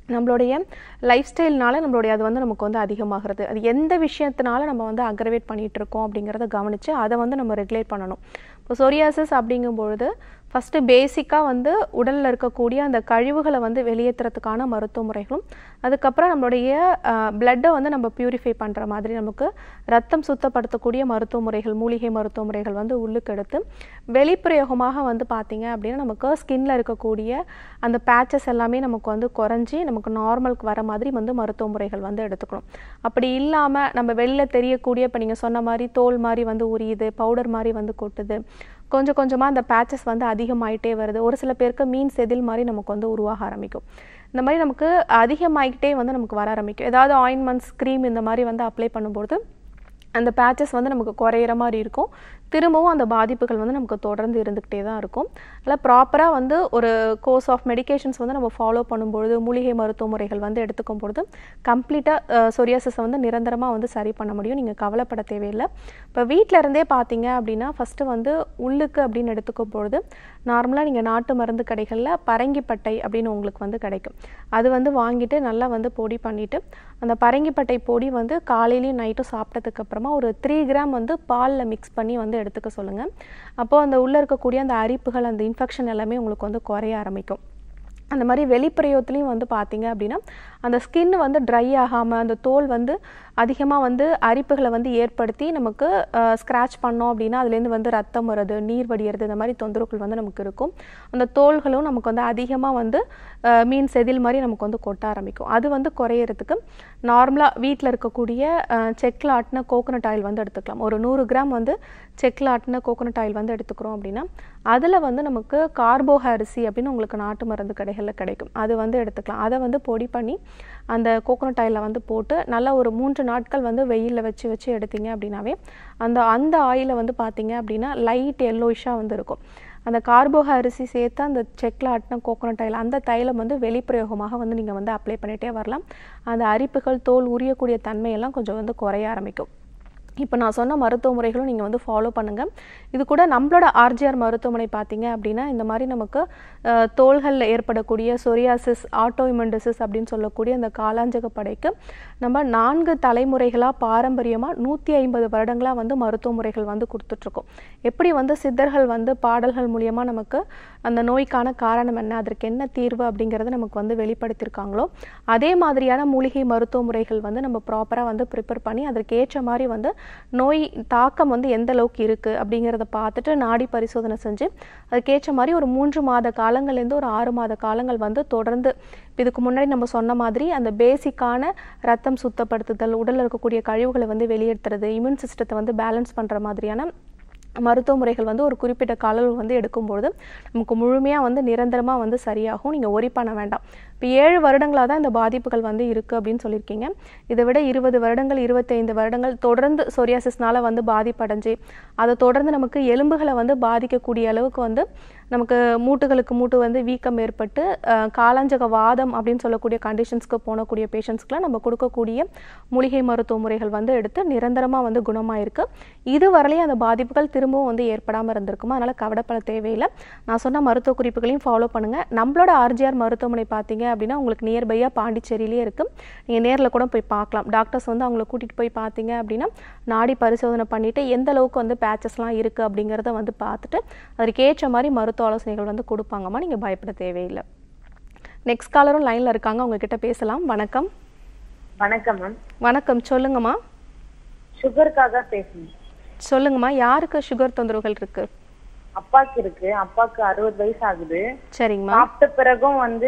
S1: நம்மளுடைய லைஃப் ஸ்டைல்னால நம்மளுடைய அது வந்து நமக்கு வந்து அதிகமாகிறது அது எந்த விஷயத்தினால நம்ம வந்து அக்ரவேட் பண்ணிட்டு இருக்கோம் அப்படிங்கிறத கவனித்து அதை வந்து நம்ம ரெகுலேட் பண்ணணும் இப்போ சொரியாசிஸ் அப்படிங்கும்பொழுது ஃபஸ்ட்டு பேசிக்காக வந்து உடலில் இருக்கக்கூடிய அந்த கழிவுகளை வந்து வெளியேற்றுறதுக்கான மருத்துவ முறைகளும் அதுக்கப்புறம் நம்மளுடைய பிளட்டை வந்து நம்ம பியூரிஃபை பண்ணுற மாதிரி நமக்கு ரத்தம் சுத்தப்படுத்தக்கூடிய மருத்துவ முறைகள் மூலிகை மருத்துவ முறைகள் வந்து உள்ளுக்கு எடுத்து வெளிப்பிரயோகமாக வந்து பார்த்தீங்க அப்படின்னா நமக்கு ஸ்கின்ல இருக்கக்கூடிய அந்த பேச்சஸ் எல்லாமே நமக்கு வந்து குறைஞ்சி நமக்கு நார்மலுக்கு வர மாதிரி வந்து மருத்துவ முறைகள் வந்து எடுத்துக்கணும் அப்படி இல்லாமல் நம்ம வெளில தெரியக்கூடிய இப்போ நீங்கள் சொன்ன மாதிரி தோல் மாதிரி வந்து உரியுது பவுடர் மாதிரி வந்து கொட்டுது கொஞ்சம் கொஞ்சமாக அந்த பேச்சஸ் வந்து அதிகமாயிட்டே வருது ஒரு சில பேருக்கு மீன் செதில் மாதிரி நமக்கு வந்து உருவாக ஆரம்பிக்கும் இந்த மாதிரி நமக்கு அதிகமாகிட்டே வந்து நமக்கு வர ஆரம்பிக்கும் ஏதாவது ஆயின்மெண்ட்ஸ் க்ரீம் இந்த மாதிரி வந்து அப்ளை பண்ணும்போது அந்த பேச்சஸ் வந்து நமக்கு குறையிற மாதிரி இருக்கும் திரும்பவும் அந்த பாதிப்புகள் வந்து நமக்கு தொடர்ந்து இருந்துக்கிட்டே தான் இருக்கும் அதில் ப்ராப்பராக வந்து ஒரு கோர்ஸ் ஆஃப் மெடிகேஷன்ஸ் வந்து நம்ம ஃபாலோ பண்ணும்பொழுது மூலிகை மருத்துவ முறைகள் வந்து எடுத்துக்கும் பொழுது கம்ப்ளீட்டாக சொரியாசிஸை வந்து நிரந்தரமாக வந்து சரி பண்ண முடியும் நீங்கள் கவலைப்பட தேவையில்லை இப்போ வீட்டில் இருந்தே பார்த்தீங்க அப்படின்னா ஃபஸ்ட்டு வந்து உள்ளுக்கு அப்படின்னு எடுத்துக்கும் பொழுது நார்மலாக நீங்கள் நாட்டு மருந்து கடைகளில் பரங்கிப்பட்டை அப்படின்னு உங்களுக்கு வந்து கிடைக்கும் அது வந்து வாங்கிட்டு நல்லா வந்து பொடி பண்ணிவிட்டு அந்த பரங்கிப்பட்டை பொடி வந்து காலையிலையும் நைட்டும் சாப்பிட்டதுக்கு அப்புறமா ஒரு த்ரீ கிராம் வந்து பாலில் மிக்ஸ் பண்ணி வந்து எடுத்துக்க சொல்லுங்கள் அப்போது அந்த உள்ளே இருக்கக்கூடிய அந்த அரிப்புகள் அந்த இன்ஃபெக்ஷன் எல்லாமே உங்களுக்கு வந்து குறைய ஆரம்பிக்கும் அந்த மாதிரி வெளிப்பிரயோகத்துலேயும் வந்து பார்த்தீங்க அப்படின்னா அந்த ஸ்கின் வந்து ட்ரை ஆகாமல் அந்த தோல் வந்து அதிகமாக வந்து அரிப்புகளை வந்து ஏற்படுத்தி நமக்கு ஸ்க்ராட்ச் பண்ணோம் அப்படின்னா அதுலேருந்து வந்து ரத்தம் வருது நீர் வடியறது இந்த மாதிரி தொந்தரவுகள் வந்து நமக்கு இருக்கும் அந்த தோள்களும் நமக்கு வந்து அதிகமாக வந்து அஹ், மீன் செதில் மாதிரி நமக்கு வந்து கொட்ட ஆரம்பிக்கும் அது வந்து குறையிறதுக்கு நார்மலாக வீட்டில் இருக்கக்கூடிய செக்கில் ஆட்டின கோகோனட் ஆயில் வந்து எடுத்துக்கலாம் ஒரு நூறு கிராம் வந்து செக்கில் ஆட்டின கோகோனட் ஆயில் வந்து எடுத்துக்கிறோம் அப்படின்னா அதில் வந்து நமக்கு கார்போக அரிசி அப்படின்னு உங்களுக்கு நாட்டு மருந்து கடைகளில் கிடைக்கும் அது வந்து எடுத்துக்கலாம் அதை வந்து பொடி பண்ணி அந்த கோகோனட் ஆயிலில் வந்து போட்டு நல்லா ஒரு மூன்று நாட்கள் வந்து வெயிலில் வச்சு வச்சு எடுத்தீங்க அப்படின்னாவே அந்த அந்த ஆயிலை வந்து பார்த்தீங்க அப்படின்னா லைட் எல்லோயிஷாக வந்து இருக்கும் அந்த கார்போக அரிசி சேர்த்து அந்த செக்கில் ஆட்டின கோகோனட் ஆயில் அந்த தைலம் வந்து வெளிப்பிரயோகமாக வந்து நீங்கள் வந்து அப்ளை பண்ணிகிட்டே வரலாம் அந்த அரிப்புகள் தோல் உரியக்கூடிய தன்மையெல்லாம் கொஞ்சம் வந்து குறைய ஆரம்பிக்கும் இப்போ நான் சொன்ன மருத்துவ முறைகளும் நீங்கள் வந்து ஃபாலோ பண்ணுங்கள் இது கூட நம்மளோட ஆர்ஜிஆர் மருத்துவமனை பார்த்தீங்க அப்படின்னா இந்த மாதிரி நமக்கு அஹ், தோள்களில் ஏற்படக்கூடிய சொரியாசிஸ் ஆட்டோஇமன் டிசீஸ் அப்படின்னு சொல்லக்கூடிய அந்த காலாஞ்சக படைக்கு நம்ம நான்கு தலைமுறைகளாக பாரம்பரியமாக நூற்றி ஐம்பது வருடங்களாக வந்து மருத்துவ முறைகள் வந்து கொடுத்துட்ருக்கோம் எப்படி வந்து சித்தர்கள் வந்து பாடல்கள் மூலியமாக நமக்கு அந்த நோய்க்கான காரணம் என்ன அதற்கு என்ன தீர்வு அப்படிங்கிறத நமக்கு வந்து வெளிப்படுத்தியிருக்காங்களோ அதே மாதிரியான மூலிகை மருத்துவ முறைகள் வந்து நம்ம ப்ராப்பராக வந்து ப்ரிப்பேர் பண்ணி அதற்கு ஏற்ற மாதிரி வந்து நோய் தாக்கம் வந்து எந்த அளவுக்கு இருக்குது அப்படிங்கிறத பார்த்துட்டு நாடி பரிசோதனை செஞ்சு அதுக்கேற்ற மாதிரி ஒரு மூன்று மாத காலங்கள்லேருந்து ஒரு ஆறு மாத காலங்கள் வந்து தொடர்ந்து இப்ப இதுக்கு முன்னாடி நம்ம சொன்ன மாதிரி அந்த பேசிக்கான ரத்தம் சுத்தப்படுத்துதல் உடலில் இருக்கக்கூடிய கழிவுகளை வந்து வெளியேற்றுறது இம்யூன் சிஸ்டத்தை வந்து பேலன்ஸ் பண்ணுற மாதிரியான மருத்துவ முறைகள் வந்து ஒரு குறிப்பிட்ட கால அளவு வந்து எடுக்கும்பொழுது நமக்கு முழுமையாக வந்து நிரந்தரமாக வந்து சரியாகும் நீங்கள் ஒரி பண்ண வேண்டாம் இப்போ ஏழு வருடங்களாக தான் இந்த பாதிப்புகள் வந்து இருக்குது அப்படின்னு சொல்லியிருக்கீங்க இதை விட இருபது வருடங்கள் இருபத்தைந்து வருடங்கள் தொடர்ந்து சொரியாசிஸ்னால வந்து பாதிப்படைஞ்சு அதை தொடர்ந்து நமக்கு எலும்புகளை வந்து பாதிக்கக்கூடிய அளவுக்கு வந்து நமக்கு மூட்டுகளுக்கு மூட்டு வந்து வீக்கம் ஏற்பட்டு அஹ், காலாஞ்சக வாதம் அப்படின்னு சொல்லக்கூடிய கண்டிஷன்ஸ்க்கு போனக்கூடிய பேஷண்ட்ஸ்க்குலாம் நம்ம கொடுக்கக்கூடிய மூலிகை மருத்துவ முறைகள் வந்து எடுத்து நிரந்தரமாக வந்து குணமாயிருக்கு இது வரலையும் அந்த பாதிப்புகள் திரும்பவும் வந்து ஏற்படாமல் இருந்திருக்குமா அதனால் கவலைப்பட தேவையில்லை நான் சொன்ன மருத்துவ குறிப்புகளையும் ஃபாலோ பண்ணுங்கள் நம்மளோட ஆர்ஜிஆர் மருத்துவமனை பார்த்தீங்க அப்படின்னா உங்களுக்கு நியர்பையாக பாண்டிச்சேரியிலே இருக்குது நீங்கள் நேரில் கூட போய் பார்க்கலாம் டாக்டர்ஸ் வந்து அவங்கள கூட்டிகிட்டு போய் பார்த்தீங்க அப்படின்னா நாடி பரிசோதனை பண்ணிவிட்டு எந்த அளவுக்கு வந்து பேச்சஸ்லாம் இருக்குது அப்படிங்கிறத வந்து பார்த்துட்டு அதற்கு ஏற்ற மாதிரி மருத்துவ ஆலோசனைகள் வந்து கொடுப்பாங்கம்மா நீங்கள் பயப்பட தேவையில்லை நெக்ஸ்ட் காலரும் லைனில் இருக்காங்க உங்ககிட்ட பேசலாம் வணக்கம்
S4: வணக்கம் மேம்
S1: வணக்கம் சொல்லுங்கம்மா
S4: சுகருக்காக பேசணும்
S1: சொல்லுங்கம்மா யாருக்கு சுகர் தொந்தரவுகள் இருக்கு
S4: அப்பாக்கு இருக்கு அப்பாக்கு அறுபது வயசு ஆகுது
S1: சரிங்கம்மா
S4: சாப்பிட்ட பிறகும் வந்து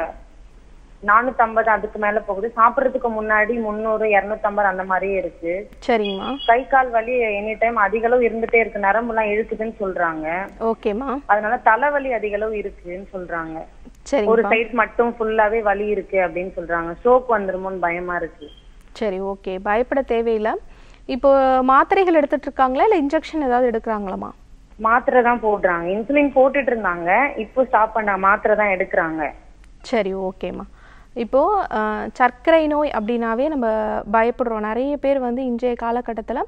S4: நானூத்தி ஐம்பது அதுக்கு மேல போகுது சாப்பிடறதுக்கு முன்னாடி முந்நூறு இருநூத்தம்பது அந்த மாதிரியே இருக்கு
S1: சரிங்கம்மா
S4: கை கால் வலி எனி டைம் அதிக அளவு இருந்துட்டே இருக்கு நரம்பு எல்லாம் இழுக்குதுன்னு சொல்றாங்க
S1: ஓகேம்மா
S4: அதனால தலைவலி அதிக அளவு இருக்குன்னு சொல்றாங்க ஒரு
S1: சரிங்கப்பா
S4: சைடு மட்டும் ஃபுல்லாவே வலி இருக்கு அப்படின்னு சொல்றாங்க ஸ்ட்ரோக் வந்துருமோன்னு பயமா இருக்கு
S1: சரி ஓகே பயப்பட தேவையில்லை இப்போ மாத்திரைகள் எடுத்துட்டு இருக்காங்களா இல்லை இன்ஜெக்ஷன் ஏதாவது எடுக்கிறாங்களாம்மா
S4: மாத்திரை தான் போடுறாங்க இன்சுலின் போட்டுட்டு இருந்தாங்க இப்போ ஸ்டாப் பண்ண மாத்திரை தான் எடுக்கிறாங்க
S1: சரி ஓகேம்மா இப்போது அஹ், சர்க்கரை நோய் அப்படின்னாவே நம்ம பயப்படுறோம் நிறைய பேர் வந்து இன்றைய காலகட்டத்தில்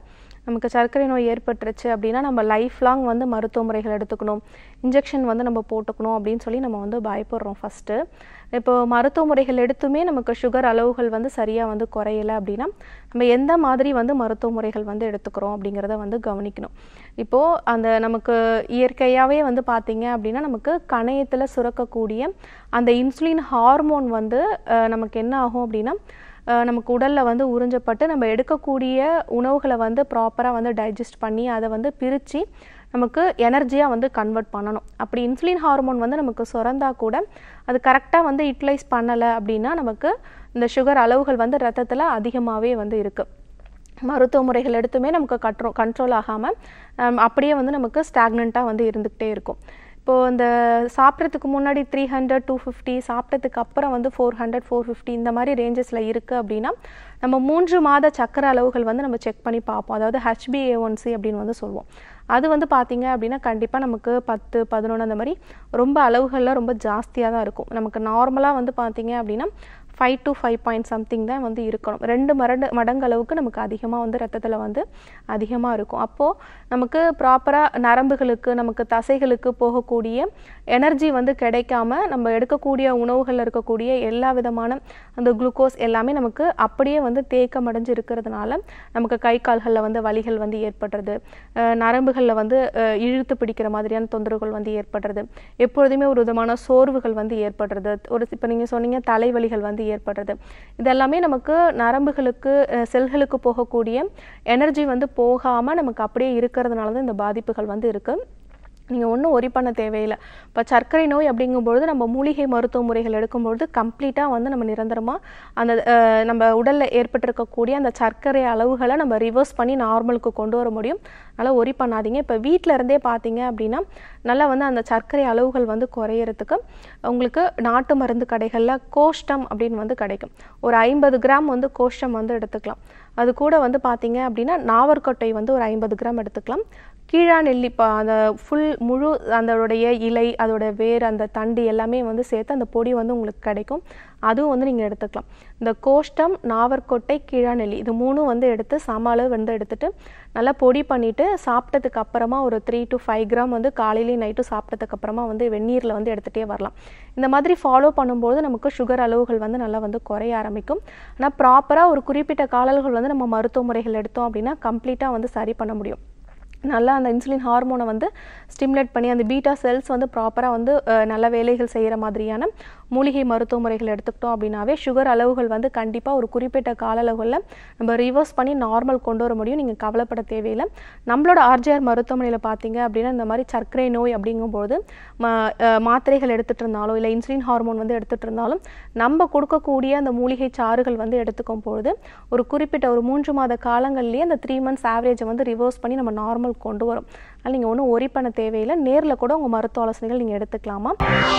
S1: நமக்கு சர்க்கரை நோய் ஏற்பட்டுருச்சு அப்படின்னா நம்ம லைஃப் லாங் வந்து மருத்துவ முறைகள் எடுத்துக்கணும் இன்ஜெக்ஷன் வந்து நம்ம போட்டுக்கணும் அப்படின்னு சொல்லி நம்ம வந்து பயப்படுறோம் ஃபஸ்ட்டு இப்போ மருத்துவ முறைகள் எடுத்துமே நமக்கு சுகர் அளவுகள் வந்து சரியாக வந்து குறையல அப்படின்னா நம்ம எந்த மாதிரி வந்து மருத்துவ முறைகள் வந்து எடுத்துக்கிறோம் அப்படிங்கிறத வந்து கவனிக்கணும் இப்போது அந்த நமக்கு இயற்கையாகவே வந்து பார்த்தீங்க அப்படின்னா நமக்கு கணையத்தில் சுரக்கக்கூடிய அந்த இன்சுலின் ஹார்மோன் வந்து அஹ், நமக்கு என்ன ஆகும் அப்படின்னா அஹ், நமக்கு உடலில் வந்து உறிஞ்சப்பட்டு நம்ம எடுக்கக்கூடிய உணவுகளை வந்து ப்ராப்பராக வந்து டைஜஸ்ட் பண்ணி அதை வந்து பிரித்து நமக்கு எனர்ஜியாக வந்து கன்வெர்ட் பண்ணணும் அப்படி இன்சுலின் ஹார்மோன் வந்து நமக்கு சுரந்தா கூட அது கரெக்டாக வந்து யூட்டிலைஸ் பண்ணலை அப்படின்னா நமக்கு இந்த சுகர் அளவுகள் வந்து ரத்தத்தில் அதிகமாகவே வந்து இருக்குது மருத்துவ முறைகள் எடுத்துமே நமக்கு கட்ரோ கண்ட்ரோல் ஆகாமல் அப்படியே வந்து நமக்கு ஸ்டாக்னண்ட்டாக வந்து இருந்துக்கிட்டே இருக்கும் இப்போது இந்த சாப்பிட்றதுக்கு முன்னாடி த்ரீ ஹண்ட்ரட் டூ ஃபிஃப்டி சாப்பிட்டதுக்கு அப்புறம் வந்து ஃபோர் ஹண்ட்ரட் ஃபோர் ஃபிஃப்டி இந்த மாதிரி ரேஞ்சஸில் இருக்குது அப்படின்னா நம்ம மூன்று மாத சக்கரை அளவுகள் வந்து நம்ம செக் பண்ணி பார்ப்போம் அதாவது ஹெச்பிஏஒன்சி அப்படின்னு வந்து சொல்லுவோம் அது வந்து பார்த்தீங்க அப்படின்னா கண்டிப்பாக நமக்கு பத்து பதினொன்று அந்த மாதிரி ரொம்ப அளவுகளில் ரொம்ப ஜாஸ்தியாக தான் இருக்கும் நமக்கு நார்மலாக வந்து பார்த்தீங்க அப்படின்னா five to five point something தான் வந்து இருக்கணும் ரெண்டு மரண்டு மடங்கு அளவுக்கு நமக்கு அதிகமாக வந்து ரத்தத்தில் வந்து அதிகமாக இருக்கும் அப்போது நமக்கு ப்ராப்பராக நரம்புகளுக்கு நமக்கு தசைகளுக்கு போகக்கூடிய எனர்ஜி வந்து கிடைக்காம நம்ம எடுக்கக்கூடிய உணவுகளில் இருக்கக்கூடிய எல்லா விதமான அந்த குளுக்கோஸ் எல்லாமே நமக்கு அப்படியே வந்து தேக்கமடைஞ்சு இருக்கிறதுனால நமக்கு கை கால்களில் வந்து வலிகள் வந்து ஏற்படுறது அஹ் நரம்புகளில் வந்து அஹ் இழுத்து பிடிக்கிற மாதிரியான தொந்தரவுகள் வந்து ஏற்படுறது எப்பொழுதுமே ஒரு விதமான சோர்வுகள் வந்து ஏற்படுறது ஒரு இப்போ நீங்கள் சொன்னீங்க தலைவலிகள் வந்து ஏற்படுறது இதெல்லாமே நமக்கு நரம்புகளுக்கு அஹ் செல்களுக்கு போகக்கூடிய எனர்ஜி வந்து போகாமல் நமக்கு அப்படியே இருக்கிறதுனால தான் இந்த பாதிப்புகள் வந்து இருக்குது நீங்கள் ஒன்றும் ஒரி பண்ண தேவையில்லை இப்போ சர்க்கரை நோய் அப்படிங்கும்பொழுது நம்ம மூலிகை மருத்துவ முறைகள் எடுக்கும்பொழுது கம்ப்ளீட்டாக வந்து நம்ம நிரந்தரமாக அந்த அஹ், நம்ம உடலில் ஏற்பட்டிருக்கக்கூடிய அந்த சர்க்கரை அளவுகளை நம்ம ரிவர்ஸ் பண்ணி நார்மலுக்கு கொண்டு வர முடியும் அதனால் ஒரி பண்ணாதீங்க இப்போ வீட்டில் இருந்தே பார்த்தீங்க அப்படின்னா நல்லா வந்து அந்த சர்க்கரை அளவுகள் வந்து குறையறதுக்கு உங்களுக்கு நாட்டு மருந்து கடைகளில் கோஷ்டம் அப்படின்னு வந்து கிடைக்கும் ஒரு ஐம்பது கிராம் வந்து கோஷ்டம் வந்து எடுத்துக்கலாம் அது கூட வந்து பார்த்தீங்க அப்படின்னா நாவற்கொட்டை வந்து ஒரு ஐம்பது கிராம் எடுத்துக்கலாம் கீழா நெல்லி பா அந்த ஃபுல் முழு அதோடைய இலை அதோட வேர் அந்த தண்டு எல்லாமே வந்து சேர்த்து அந்த பொடி வந்து உங்களுக்கு கிடைக்கும் அதுவும் வந்து நீங்கள் எடுத்துக்கலாம் இந்த கோஷ்டம் நாவற்கொட்டை கீழா நெல்லி இது மூணும் வந்து எடுத்து சம அளவு வந்து எடுத்துட்டு நல்லா பொடி பண்ணிவிட்டு சாப்பிட்டதுக்கு அப்புறமா ஒரு த்ரீ டு ஃபைவ் கிராம் வந்து காலையிலையும் நைட்டும் சாப்பிட்டதுக்கு அப்புறமா வந்து வெந்நீரில் வந்து எடுத்துகிட்டே வரலாம் இந்த மாதிரி ஃபாலோ பண்ணும்போது நமக்கு சுகர் அளவுகள் வந்து நல்லா வந்து குறைய ஆரம்பிக்கும் ஆனால் ப்ராப்பராக ஒரு குறிப்பிட்ட கால அளவுகள் வந்து நம்ம மருத்துவ முறைகள் எடுத்தோம் அப்படின்னா கம்ப்ளீட்டாக வந்து சரி பண்ண முடியும் நல்லா அந்த இன்சுலின் ஹார்மோனை வந்து ஸ்டிமுலேட் பண்ணி அந்த பீட்டா செல்ஸ் வந்து ப்ராப்பராக வந்து அஹ், நல்ல வேலைகள் செய்கிற மாதிரியான மூலிகை மருத்துவ முறைகள் எடுத்துக்கிட்டோம் அப்படின்னாவே சுகர் அளவுகள் வந்து கண்டிப்பாக ஒரு குறிப்பிட்ட கால அளவுகளில் நம்ம ரிவர்ஸ் பண்ணி நார்மல் கொண்டு வர முடியும் நீங்கள் கவலைப்பட தேவையில்லை நம்மளோட ஆர்ஜிஆர் மருத்துவமனையில் பார்த்தீங்க அப்படின்னா இந்த மாதிரி சர்க்கரை நோய் அப்படிங்கும்போது மா அஹ், மாத்திரைகள் எடுத்துகிட்டு இருந்தாலும் இல்லை இன்சுலின் ஹார்மோன் வந்து எடுத்துகிட்டு இருந்தாலும் நம்ம கொடுக்கக்கூடிய அந்த மூலிகை சாறுகள் வந்து எடுத்துக்கும் பொழுது ஒரு குறிப்பிட்ட ஒரு மூன்று மாத காலங்கள்லேயே அந்த த்ரீ மந்த்ஸ் ஆவரேஜை வந்து ரிவர்ஸ் பண்ணி நம்ம நார்மல் கொண்டு வரும் அதனால் நீங்கள் ஒன்றும் ஒரி பண்ண தேவையில்லை நேரில் கூட உங்கள் மருத்துவ ஆலோசனைகள் நீங்கள் எடுத்துக்கலாமா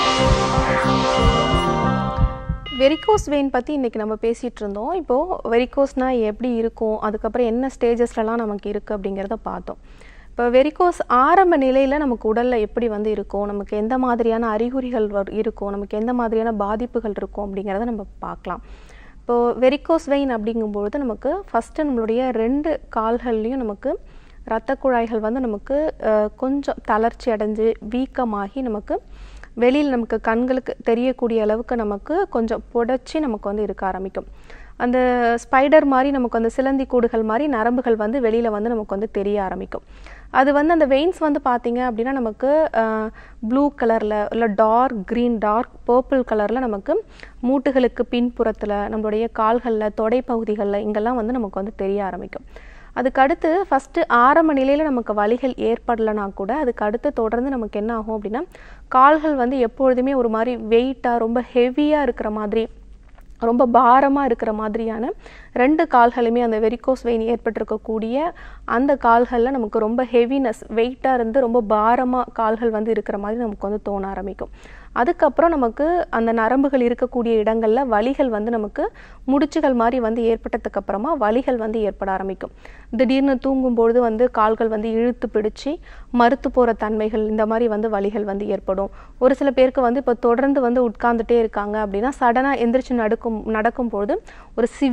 S1: வெரிகோஸ் வெயின் பற்றி இன்றைக்கி நம்ம பேசிகிட்டு இருந்தோம் இப்போது வெரிகோஸ்னால் எப்படி இருக்கும் அதுக்கப்புறம் என்ன ஸ்டேஜஸ்லலாம் நமக்கு இருக்குது அப்படிங்கிறத பார்த்தோம் இப்போ வெரிகோஸ் ஆரம்ப நிலையில் நமக்கு உடலில் எப்படி வந்து இருக்கும் நமக்கு எந்த மாதிரியான அறிகுறிகள் வரு- இருக்கும் நமக்கு எந்த மாதிரியான பாதிப்புகள் இருக்கும் அப்படிங்கிறத நம்ம பார்க்கலாம் இப்போது வெரிகோஸ் வெயின் அப்படிங்கும்பொழுது நமக்கு ஃபஸ்ட்டு நம்மளுடைய ரெண்டு கால்கள்லேயும் நமக்கு இரத்த குழாய்கள் வந்து நமக்கு அஹ், கொஞ்சம் தளர்ச்சி அடைஞ்சு வீக்கமாகி நமக்கு வெளியில் நமக்கு கண்களுக்கு தெரியக்கூடிய அளவுக்கு நமக்கு கொஞ்சம் புடைச்சி நமக்கு வந்து இருக்க ஆரம்பிக்கும் அந்த ஸ்பைடர் மாதிரி நமக்கு அந்த சிலந்தி கூடுகள் மாதிரி நரம்புகள் வந்து வெளியில் வந்து நமக்கு வந்து தெரிய ஆரம்பிக்கும் அது வந்து அந்த வெயின்ஸ் வந்து பார்த்தீங்க அப்படின்னா நமக்கு ப்ளூ கலரில் இல்லை டார்க் க்ரீன் டார்க் பர்பிள் கலரில் நமக்கு மூட்டுகளுக்கு பின்புறத்தில் நம்மளுடைய கால்களில் தொடை பகுதிகளில் இங்கெல்லாம் வந்து நமக்கு வந்து தெரிய ஆரம்பிக்கும் அதுக்கு அடுத்து ஃபஸ்ட்டு ஆரம்ப நிலையில் நமக்கு வலிகள் ஏற்படலைனா கூட அதுக்கு அடுத்து தொடர்ந்து நமக்கு என்ன ஆகும் அப்படின்னா கால்கள் வந்து எப்பொழுதுமே ஒரு மாதிரி வெயிட்டாக ரொம்ப ஹெவியாக இருக்கிற மாதிரி ரொம்ப பாரமாக இருக்கிற மாதிரியான ரெண்டு கால்களுமே அந்த வெரிகோஸ் வெயின் ஏற்பட்டிருக்கக்கூடிய அந்த கால்களில் நமக்கு ரொம்ப ஹெவினஸ் வெயிட்டாக இருந்து ரொம்ப பாரமாக கால்கள் வந்து இருக்கிற மாதிரி நமக்கு வந்து தோண ஆரம்பிக்கும் அதுக்கப்புறம் நமக்கு அந்த நரம்புகள் இருக்கக்கூடிய இடங்களில் வலிகள் வந்து நமக்கு முடிச்சுகள் மாதிரி வந்து ஏற்பட்டதுக்கு அப்புறமா வலிகள் வந்து ஏற்பட ஆரம்பிக்கும் திடீர்னு தூங்கும்பொழுது வந்து கால்கள் வந்து இழுத்து பிடிச்சி மறுத்து போகிற தன்மைகள் இந்த மாதிரி வந்து வலிகள் வந்து ஏற்படும் ஒரு சில பேருக்கு வந்து இப்போ தொடர்ந்து வந்து உட்கார்ந்துட்டே இருக்காங்க அப்படின்னா சடனாக எந்திரிச்சு நடக்கும் நடக்கும்பொழுது ஒரு சிவியர் பெயின்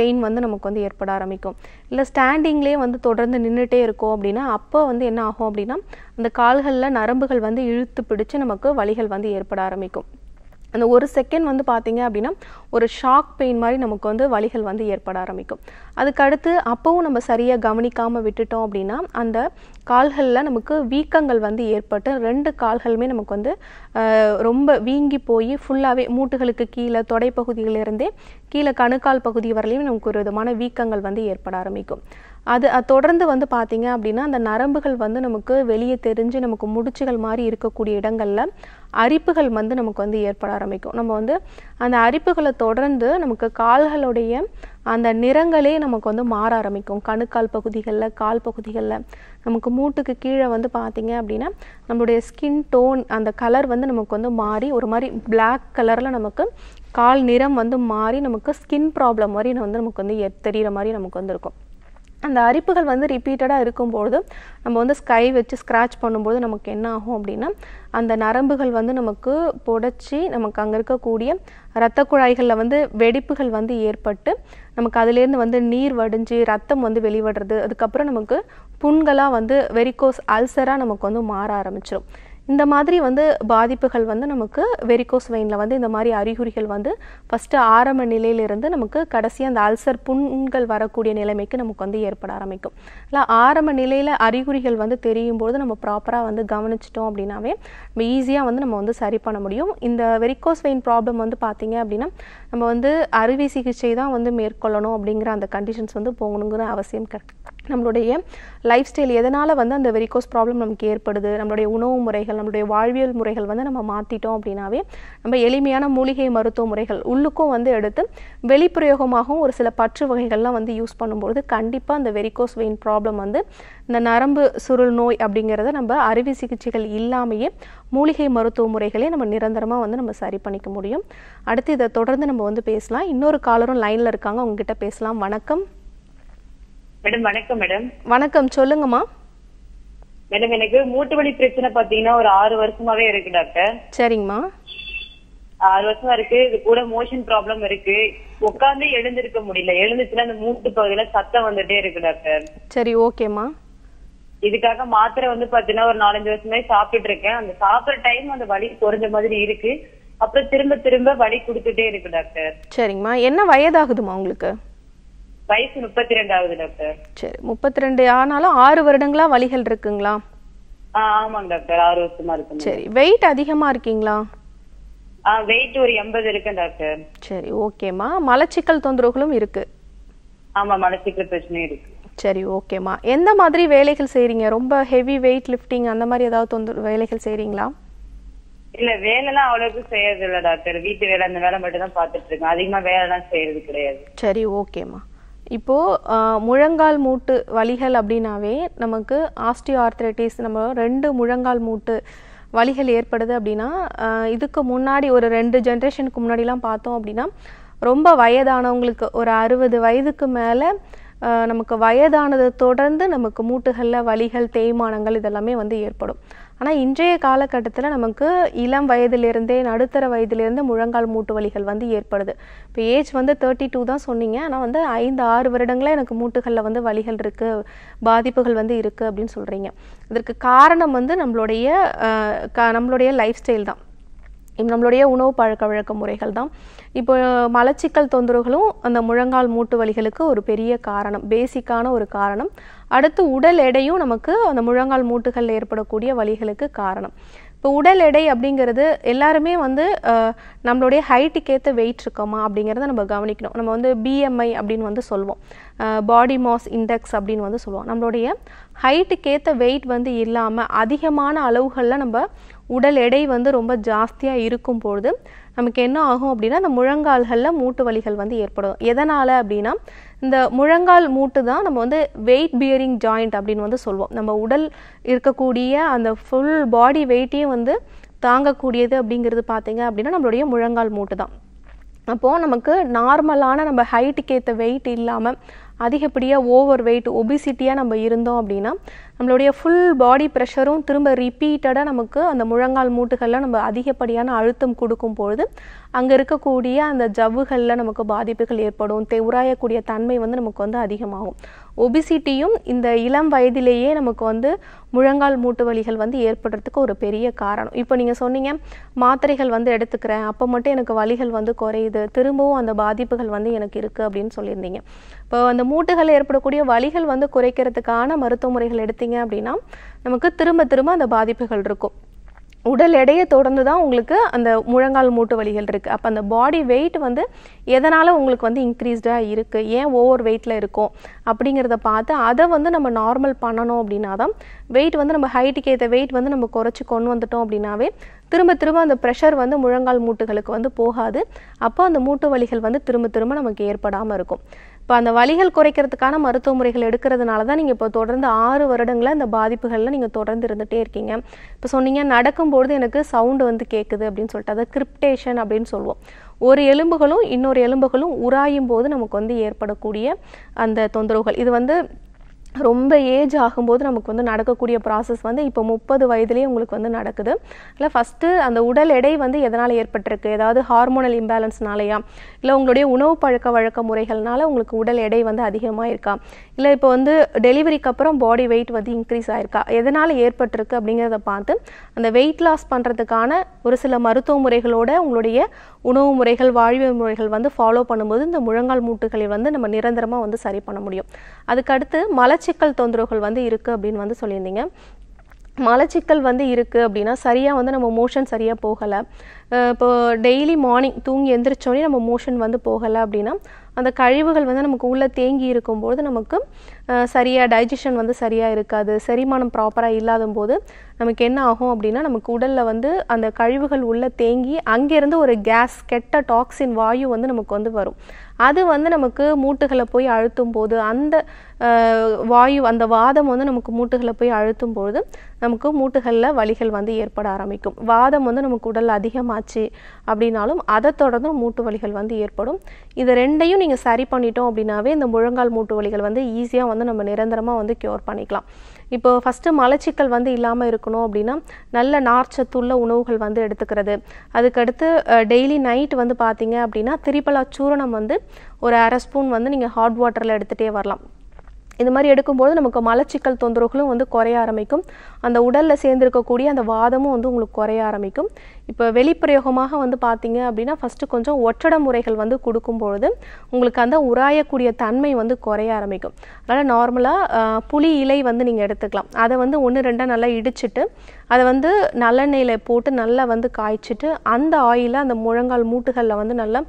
S1: பெயின் வந்து நமக்கு வந்து ஏற்பட ஆரம்பிக்கும் இல்லை ஸ்டாண்டிங்லேயே வந்து தொடர்ந்து நின்றுட்டே இருக்கோம் அப்படின்னா அப்போ வந்து என்ன ஆகும் அப்படின்னா அந்த கால்களில் நரம்புகள் வந்து இழுத்து பிடிச்சு நமக்கு வலிகள் வந்து ஏற்பட ஆரம்பிக்கும் அந்த ஒரு செகண்ட் வந்து பார்த்தீங்க அப்படின்னா ஒரு ஷாக் பெயின் மாதிரி நமக்கு வந்து வலிகள் வந்து ஏற்பட ஆரம்பிக்கும் அதுக்கு அடுத்து அப்போவும் நம்ம சரியாக கவனிக்காமல் விட்டுட்டோம் அப்படின்னா அந்த கால்களில் நமக்கு வீக்கங்கள் வந்து ஏற்பட்டு ரெண்டு கால்களுமே நமக்கு வந்து ஆஹ், ரொம்ப வீங்கி போய் ஃபுல்லாகவே மூட்டுகளுக்கு கீழே தொடைப்பகுதியிலிருந்தே கீழே கணுக்கால் பகுதி வரலையும் நமக்கு ஒரு விதமான வீக்கங்கள் வந்து ஏற்பட ஆரம்பிக்கும் அது அது தொடர்ந்து வந்து பார்த்தீங்க அப்படின்னா அந்த நரம்புகள் வந்து நமக்கு வெளியே தெரிஞ்சு நமக்கு முடிச்சுகள் மாதிரி இருக்கக்கூடிய இடங்கள்ல அரிப்புகள் வந்து நமக்கு வந்து ஏற்பட ஆரம்பிக்கும் நம்ம வந்து அந்த அரிப்புகளை தொடர்ந்து நமக்கு கால்களுடைய அந்த நிறங்களே நமக்கு வந்து மாற ஆரம்பிக்கும் கணுக்கால் பகுதிகளில் கால் பகுதிகளில் நமக்கு மூட்டுக்கு கீழே வந்து பார்த்தீங்க அப்படின்னா நம்மளுடைய ஸ்கின் டோன் அந்த கலர் வந்து நமக்கு வந்து மாறி ஒரு மாதிரி Black கலரில் நமக்கு கால் நிறம் வந்து மாறி நமக்கு ஸ்கின் ப்ராப்ளம் மாதிரி வந்து நமக்கு வந்து எ- தெரியிற மாதிரி நமக்கு வந்து இருக்கும் அந்த அரிப்புகள் வந்து ரிப்பீட்டடாக இருக்கும்பொழுது நம்ம வந்து ஸ்கை வச்சு ஸ்க்ராட்ச் பண்ணும்போது நமக்கு என்ன ஆகும் அப்படின்னா அந்த நரம்புகள் வந்து நமக்கு புடைச்சி நமக்கு அங்கே இருக்கக்கூடிய இரத்த குழாய்களில் வந்து வெடிப்புகள் வந்து ஏற்பட்டு நமக்கு அதுலேருந்து வந்து நீர் வடிஞ்சு ரத்தம் வந்து வெளிவடுறது அதுக்கப்புறம் நமக்கு புண்களாக வந்து வெரிகோஸ் அல்சராக நமக்கு வந்து மாற ஆரம்பிச்சிடும் இந்த மாதிரி வந்து பாதிப்புகள் வந்து நமக்கு வெரிகோஸ் வெயினில் வந்து இந்த மாதிரி அறிகுறிகள் வந்து ஃபஸ்ட்டு ஆரம்ப நிலையிலிருந்து நமக்கு கடைசி அந்த அல்சர் புண்கள் வரக்கூடிய நிலைமைக்கு நமக்கு வந்து ஏற்பட ஆரம்பிக்கும் இல்லை ஆரம்ப நிலையில் அறிகுறிகள் வந்து தெரியும் போது நம்ம ப்ராப்பராக வந்து கவனிச்சிட்டோம் அப்படின்னாவே நம்ம ஈஸியாக வந்து நம்ம வந்து சரி பண்ண முடியும் இந்த வெரிகோஸ் வெயின் ப்ராப்ளம் வந்து பார்த்தீங்க அப்படின்னா நம்ம வந்து அறுவை சிகிச்சை தான் வந்து மேற்கொள்ளணும் அப்படிங்கிற அந்த கண்டிஷன்ஸ் வந்து போகணுங்கிற அவசியம் கிடையாது நம்மளுடைய லைஃப் ஸ்டைல் எதனால் வந்து அந்த வெரிகோஸ் ப்ராப்ளம் நமக்கு ஏற்படுது நம்மளுடைய உணவு முறைகள் நம்மளுடைய வாழ்வியல் முறைகள் வந்து நம்ம மாற்றிட்டோம் அப்படின்னாவே நம்ம எளிமையான மூலிகை மருத்துவ முறைகள் உள்ளுக்கும் வந்து எடுத்து வெளிப்பிரயோகமாகவும் ஒரு சில பற்று வகைகள்லாம் வந்து யூஸ் பண்ணும்போது கண்டிப்பாக அந்த வெரிகோஸ் வெயின் ப்ராப்ளம் வந்து இந்த நரம்பு சுருள் நோய் அப்படிங்கிறத நம்ம அறுவை சிகிச்சைகள் இல்லாமையே மூலிகை மருத்துவ முறைகளே நம்ம நிரந்தரமாக வந்து நம்ம சரி பண்ணிக்க முடியும் அடுத்து இதை தொடர்ந்து நம்ம வந்து பேசலாம் இன்னொரு காலரும் லைனில் இருக்காங்க உங்ககிட்ட பேசலாம் வணக்கம்
S5: மேடம் வணக்கம் மேடம்
S1: வணக்கம் சொல்லுங்கம்மா
S5: மேடம் எனக்கு மூட்டு வலி பிரச்சனை பாத்தீங்கன்னா ஒரு ஆறு வருஷமாவே இருக்கு டாக்டர்
S1: சரிங்கம்மா
S5: ஆறு வருஷமா இருக்கு இது கூட மோஷன் ப்ராப்ளம் இருக்கு உட்கார்ந்து எழுந்திருக்க முடியல எழுந்துச்சுன்னா அந்த மூட்டு பகுதியில சத்தம் வந்துட்டே இருக்கு டாக்டர்
S1: சரி ஓகேம்மா
S5: இதுக்காக மாத்திரை வந்து பாத்தீங்கன்னா ஒரு நாலஞ்சு வருஷமே சாப்பிட்டுட்டு இருக்கேன் அந்த சாப்பிடுற டைம் அந்த வலி குறைஞ்ச மாதிரி இருக்கு அப்புறம் திரும்ப திரும்ப வலி கொடுத்துட்டே இருக்கு டாக்டர்
S1: சரிங்கம்மா என்ன வயதாகுதுமா உங்களுக்கு
S5: வயசு முப்பத்தி ரெண்டு ஆகுது டாக்டர்
S1: சரி முப்பத்தி ரெண்டு ஆனாலும் ஆறு வருடங்களா வலிகள் இருக்குங்களா
S5: ஆஹ் ஆமாங்க டாக்டர் ஆறு வருஷமா இருக்கு
S1: சரி வெயிட் அதிகமாக இருக்கீங்களா
S5: ஆஹ் வெயிட் ஒரு எண்பது இருக்கேன் டாக்டர்
S1: சரி ஓகேம்மா மலச்சிக்கல் தொந்தரவுகளும் இருக்கு
S5: ஆமா மனசுக்கு பிரச்சனை இருக்கு
S1: சரி ஓகேம்மா எந்த மாதிரி வேலைகள் செய்றீங்க ரொம்ப ஹெவி வெயிட் லிஃப்டிங் அந்த மாதிரி ஏதாவது தொந்தர வேலைகள் செய்றீங்களா
S5: இல்ல வேலைலாம் அவ்வளவுக்கு செய்யறது இல்ல டாக்டர் வீட்டு வேலை அந்த வேலை மட்டும் தான் பாத்துட்டு இருக்கேன் அதிகமா வேலை எல்லாம் செய்யறது கிடையாது
S1: சரி ஓகேம்மா இப்போ ஆஹ், முழங்கால் மூட்டு வலிகள் அப்படின்னாவே நமக்கு ஆஸ்டியோ ஆர்த்ரைட்டிஸ் நம்ம ரெண்டு முழங்கால் மூட்டு வலிகள் ஏற்படுது அப்படின்னா ஆஹ், இதுக்கு முன்னாடி ஒரு ரெண்டு ஜென்ரேஷனுக்கு முன்னாடிலாம் பார்த்தோம் அப்படின்னா ரொம்ப வயதானவங்களுக்கு ஒரு அறுபது வயதுக்கு மேலே நமக்கு வயதானதை தொடர்ந்து நமக்கு மூட்டுகளில் வலிகள் தேய்மானங்கள் இதெல்லாமே வந்து ஏற்படும் ஆனால் இன்றைய காலகட்டத்தில் நமக்கு இளம் வயதிலிருந்தே நடுத்தர வயதிலிருந்து முழங்கால் மூட்டு வலிகள் வந்து ஏற்படுது இப்போ ஏஜ் வந்து தேர்ட்டி டூ தான் சொன்னீங்க ஆனால் வந்து ஐந்து ஆறு வருடங்களே எனக்கு மூட்டுகளில் வந்து வலிகள் இருக்குது பாதிப்புகள் வந்து இருக்குது அப்படின்னு சொல்கிறீங்க இதற்கு காரணம் வந்து நம்மளுடைய அஹ், க- நம்மளுடைய லைஃப் ஸ்டைல் தான் இப்ப நம்மளுடைய உணவு பழக்க வழக்க முறைகள் தான் இப்போ மலச்சிக்கல் தொந்தரவுகளும் அந்த முழங்கால் மூட்டு வலிகளுக்கு ஒரு பெரிய காரணம் பேசிக்கான ஒரு காரணம் அடுத்து உடல் எடையும் நமக்கு அந்த முழங்கால் மூட்டுகளில் ஏற்படக்கூடிய வலிகளுக்கு காரணம் இப்போ உடல் எடை அப்படிங்கிறது எல்லாருமே வந்து அஹ், நம்மளுடைய ஹைட்டுக்கு ஏற்ற வெயிட் இருக்கோமா அப்படிங்கிறத நம்ம கவனிக்கணும் நம்ம வந்து பிஎம்ஐ அப்படின்னு வந்து சொல்லுவோம் பாடி மாஸ் இண்டெக்ஸ் அப்படின்னு வந்து சொல்லுவோம் நம்மளுடைய ஹைட்டுக்கு ஏற்ற வெயிட் வந்து இல்லாமல் அதிகமான அளவுகளில் நம்ம உடல் எடை வந்து ரொம்ப ஜாஸ்தியாக இருக்கும் பொழுது நமக்கு என்ன ஆகும் அப்படின்னா அந்த முழங்கால்களில் மூட்டு வலிகள் வந்து ஏற்படும் எதனால் அப்படின்னா இந்த முழங்கால் மூட்டு தான் நம்ம வந்து வெயிட் பியரிங் ஜாயிண்ட் அப்படின்னு வந்து சொல்லுவோம் நம்ம உடல் இருக்கக்கூடிய அந்த ஃபுல் பாடி வெயிட்டையும் வந்து தாங்கக்கூடியது அப்படிங்கிறது பார்த்தீங்க அப்படின்னா நம்மளுடைய முழங்கால் மூட்டு தான் அப்போது நமக்கு நார்மலான நம்ம ஹைட்டுக்கு ஏற்ற வெயிட் இல்லாமல் அதிகப்படியாக ஓவர் வெயிட் ஒபிசிட்டியாக நம்ம இருந்தோம் அப்படின்னா நம்மளுடைய ஃபுல் பாடி ப்ரெஷரும் திரும்ப ரிப்பீட்டடாக நமக்கு அந்த முழங்கால் மூட்டுகளில் நம்ம அதிகப்படியான அழுத்தம் கொடுக்கும் பொழுது அங்கே இருக்கக்கூடிய அந்த ஜவ்வுகளில் நமக்கு பாதிப்புகள் ஏற்படும் தே உராயக்கூடிய தன்மை வந்து நமக்கு வந்து அதிகமாகும் ஒபிசிட்டியும் இந்த இளம் வயதிலேயே நமக்கு வந்து முழங்கால் மூட்டு வலிகள் வந்து ஏற்படுறதுக்கு ஒரு பெரிய காரணம் இப்போ நீங்கள் சொன்னீங்க மாத்திரைகள் வந்து எடுத்துக்கிறேன் அப்போ மட்டும் எனக்கு வலிகள் வந்து குறையுது திரும்பவும் அந்த பாதிப்புகள் வந்து எனக்கு இருக்குது அப்படின்னு சொல்லியிருந்தீங்க இப்போ அந்த மூட்டுகளில் ஏற்படக்கூடிய வலிகள் வந்து குறைக்கிறதுக்கான மருத்துவ முறைகள் எடுத்தீங்க அப்படின்னா நமக்கு திரும்ப திரும்ப அந்த பாதிப்புகள் இருக்கும் உடல் எடையை தொடர்ந்து தான் உங்களுக்கு அந்த முழங்கால் மூட்டு வலிகள் இருக்குது அப்போ அந்த பாடி வெயிட் வந்து எதனால் உங்களுக்கு வந்து இன்க்ரீஸ்டாக இருக்குது ஏன் ஓவர் வெயிட்டில் இருக்கும் அப்படிங்கிறத பார்த்து அதை வந்து நம்ம நார்மல் பண்ணணும் அப்படின்னா தான் வெயிட் வந்து நம்ம ஹைட்டுக்கு ஏற்ற வெயிட் வந்து நம்ம குறைச்சி கொண்டு வந்துட்டோம் அப்படின்னாவே திரும்ப திரும்ப அந்த ப்ரெஷர் வந்து முழங்கால் மூட்டுகளுக்கு வந்து போகாது அப்போ அந்த மூட்டு வலிகள் வந்து திரும்ப திரும்ப நமக்கு ஏற்படாமல் இருக்கும் இப்போ அந்த வலிகள் குறைக்கிறதுக்கான மருத்துவ முறைகள் எடுக்கிறதுனால தான் நீங்கள் இப்போ தொடர்ந்து ஆறு வருடங்களா இந்த பாதிப்புகளில் நீங்கள் தொடர்ந்து இருந்துகிட்டே இருக்கீங்க இப்போ சொன்னீங்க நடக்கும்பொழுது எனக்கு சவுண்டு வந்து கேட்குது அப்படின்னு சொல்லிட்டு அதை கிரிப்டேஷன் அப்படின்னு சொல்லுவோம் ஒரு எலும்புகளும் இன்னொரு எலும்புகளும் உராயும் போது நமக்கு வந்து ஏற்படக்கூடிய அந்த தொந்தரவுகள் இது வந்து ரொம்ப ஏஜ் ஆகும்போது நமக்கு வந்து நடக்கக்கூடிய ப்ராசஸ் வந்து இப்போ முப்பது வயதுலேயே உங்களுக்கு வந்து நடக்குது இல்லை ஃபஸ்ட்டு அந்த உடல் எடை வந்து எதனால் ஏற்பட்டிருக்கு ஏதாவது ஹார்மோனல் இம்பேலன்ஸ்னாலையா இல்லை உங்களுடைய உணவு பழக்க வழக்க முறைகள்னால உங்களுக்கு உடல் எடை வந்து அதிகமாக இருக்கா இல்லை இப்போ வந்து டெலிவரிக்கு அப்புறம் பாடி வெயிட் வந்து இன்க்ரீஸ் ஆயிருக்கா எதனால் ஏற்பட்டிருக்கு அப்படிங்கிறத பார்த்து அந்த வெயிட் லாஸ் பண்ணுறதுக்கான ஒரு சில மருத்துவ முறைகளோட உங்களுடைய உணவு முறைகள் வாழ்வியல் முறைகள் வந்து ஃபாலோ பண்ணும்போது இந்த முழங்கால் மூட்டுகளை வந்து நம்ம நிரந்தரமாக வந்து சரி பண்ண முடியும் அதுக்கடுத்து மலச்சிக்கல் தொந்தரவுகள் வந்து இருக்குது அப்படின்னு வந்து சொல்லியிருந்தீங்க மலச்சிக்கல் வந்து இருக்குது அப்படின்னா சரியாக வந்து நம்ம மோஷன் சரியாக போகலை இப்போ டெய்லி மார்னிங் தூங்கி எந்திரிச்சோடனே நம்ம மோஷன் வந்து போகலை அப்படின்னா அந்த கழிவுகள் வந்து நமக்கு உள்ளே தேங்கி இருக்கும்போது நமக்கு சரியாக டைஜஷன் வந்து சரியாக இருக்காது செரிமானம் ப்ராப்பராக இல்லாத போது நமக்கு என்ன ஆகும் அப்படின்னா நமக்கு உடலில் வந்து அந்த கழிவுகள் உள்ளே தேங்கி அங்கேருந்து ஒரு கேஸ் கெட்ட டாக்ஸின் வாயு வந்து நமக்கு வந்து வரும் அது வந்து நமக்கு மூட்டுகளை போய் அழுத்தும் போது அந்த வாயு அந்த வாதம் வந்து நமக்கு மூட்டுகளை போய் அழுத்தும் பொழுது நமக்கு மூட்டுகளில் வலிகள் வந்து ஏற்பட ஆரம்பிக்கும் வாதம் வந்து நமக்கு உடல் அதிகமாச்சு அப்படின்னாலும் அதை தொடர்ந்து மூட்டு வலிகள் வந்து ஏற்படும் இது ரெண்டையும் நீங்கள் சரி பண்ணிட்டோம் அப்படின்னாவே இந்த முழங்கால் மூட்டு வலிகள் வந்து ஈஸியாக வந்து நம்ம நிரந்தரமாக வந்து க்யூர் பண்ணிக்கலாம் இப்போ ஃபஸ்ட்டு மலச்சிக்கல் வந்து இல்லாமல் இருக்கணும் அப்படின்னா நல்ல நார்ச்சத்துள்ள உணவுகள் வந்து எடுத்துக்கிறது அதுக்கடுத்து டெய்லி நைட் வந்து பார்த்தீங்க அப்படின்னா திரிபலா சூரணம் வந்து ஒரு அரை ஸ்பூன் வந்து நீங்கள் ஹாட் வாட்டரில் எடுத்துகிட்டே வரலாம் இது மாதிரி எடுக்கும்போது நமக்கு மலச்சிக்கல் தொந்தரவுகளும் வந்து குறைய ஆரம்பிக்கும் அந்த உடலில் சேர்ந்துருக்கக்கூடிய அந்த வாதமும் வந்து உங்களுக்கு குறைய ஆரம்பிக்கும் இப்போ வெளிப்பிரயோகமாக வந்து பார்த்தீங்க அப்படின்னா ஃபஸ்ட்டு கொஞ்சம் ஒற்றட முறைகள் வந்து கொடுக்கும்பொழுது உங்களுக்கு அந்த உராயக்கூடிய தன்மை வந்து குறைய ஆரம்பிக்கும் அதனால் நார்மலாக புளி இலை வந்து நீங்கள் எடுத்துக்கலாம் அதை வந்து ஒன்று ரெண்டாக நல்லா இடிச்சிட்டு அதை வந்து நல்லெண்ணெயில் போட்டு நல்லா வந்து காய்ச்சிட்டு அந்த ஆயிலை அந்த முழங்கால் மூட்டுகளில் வந்து நல்லா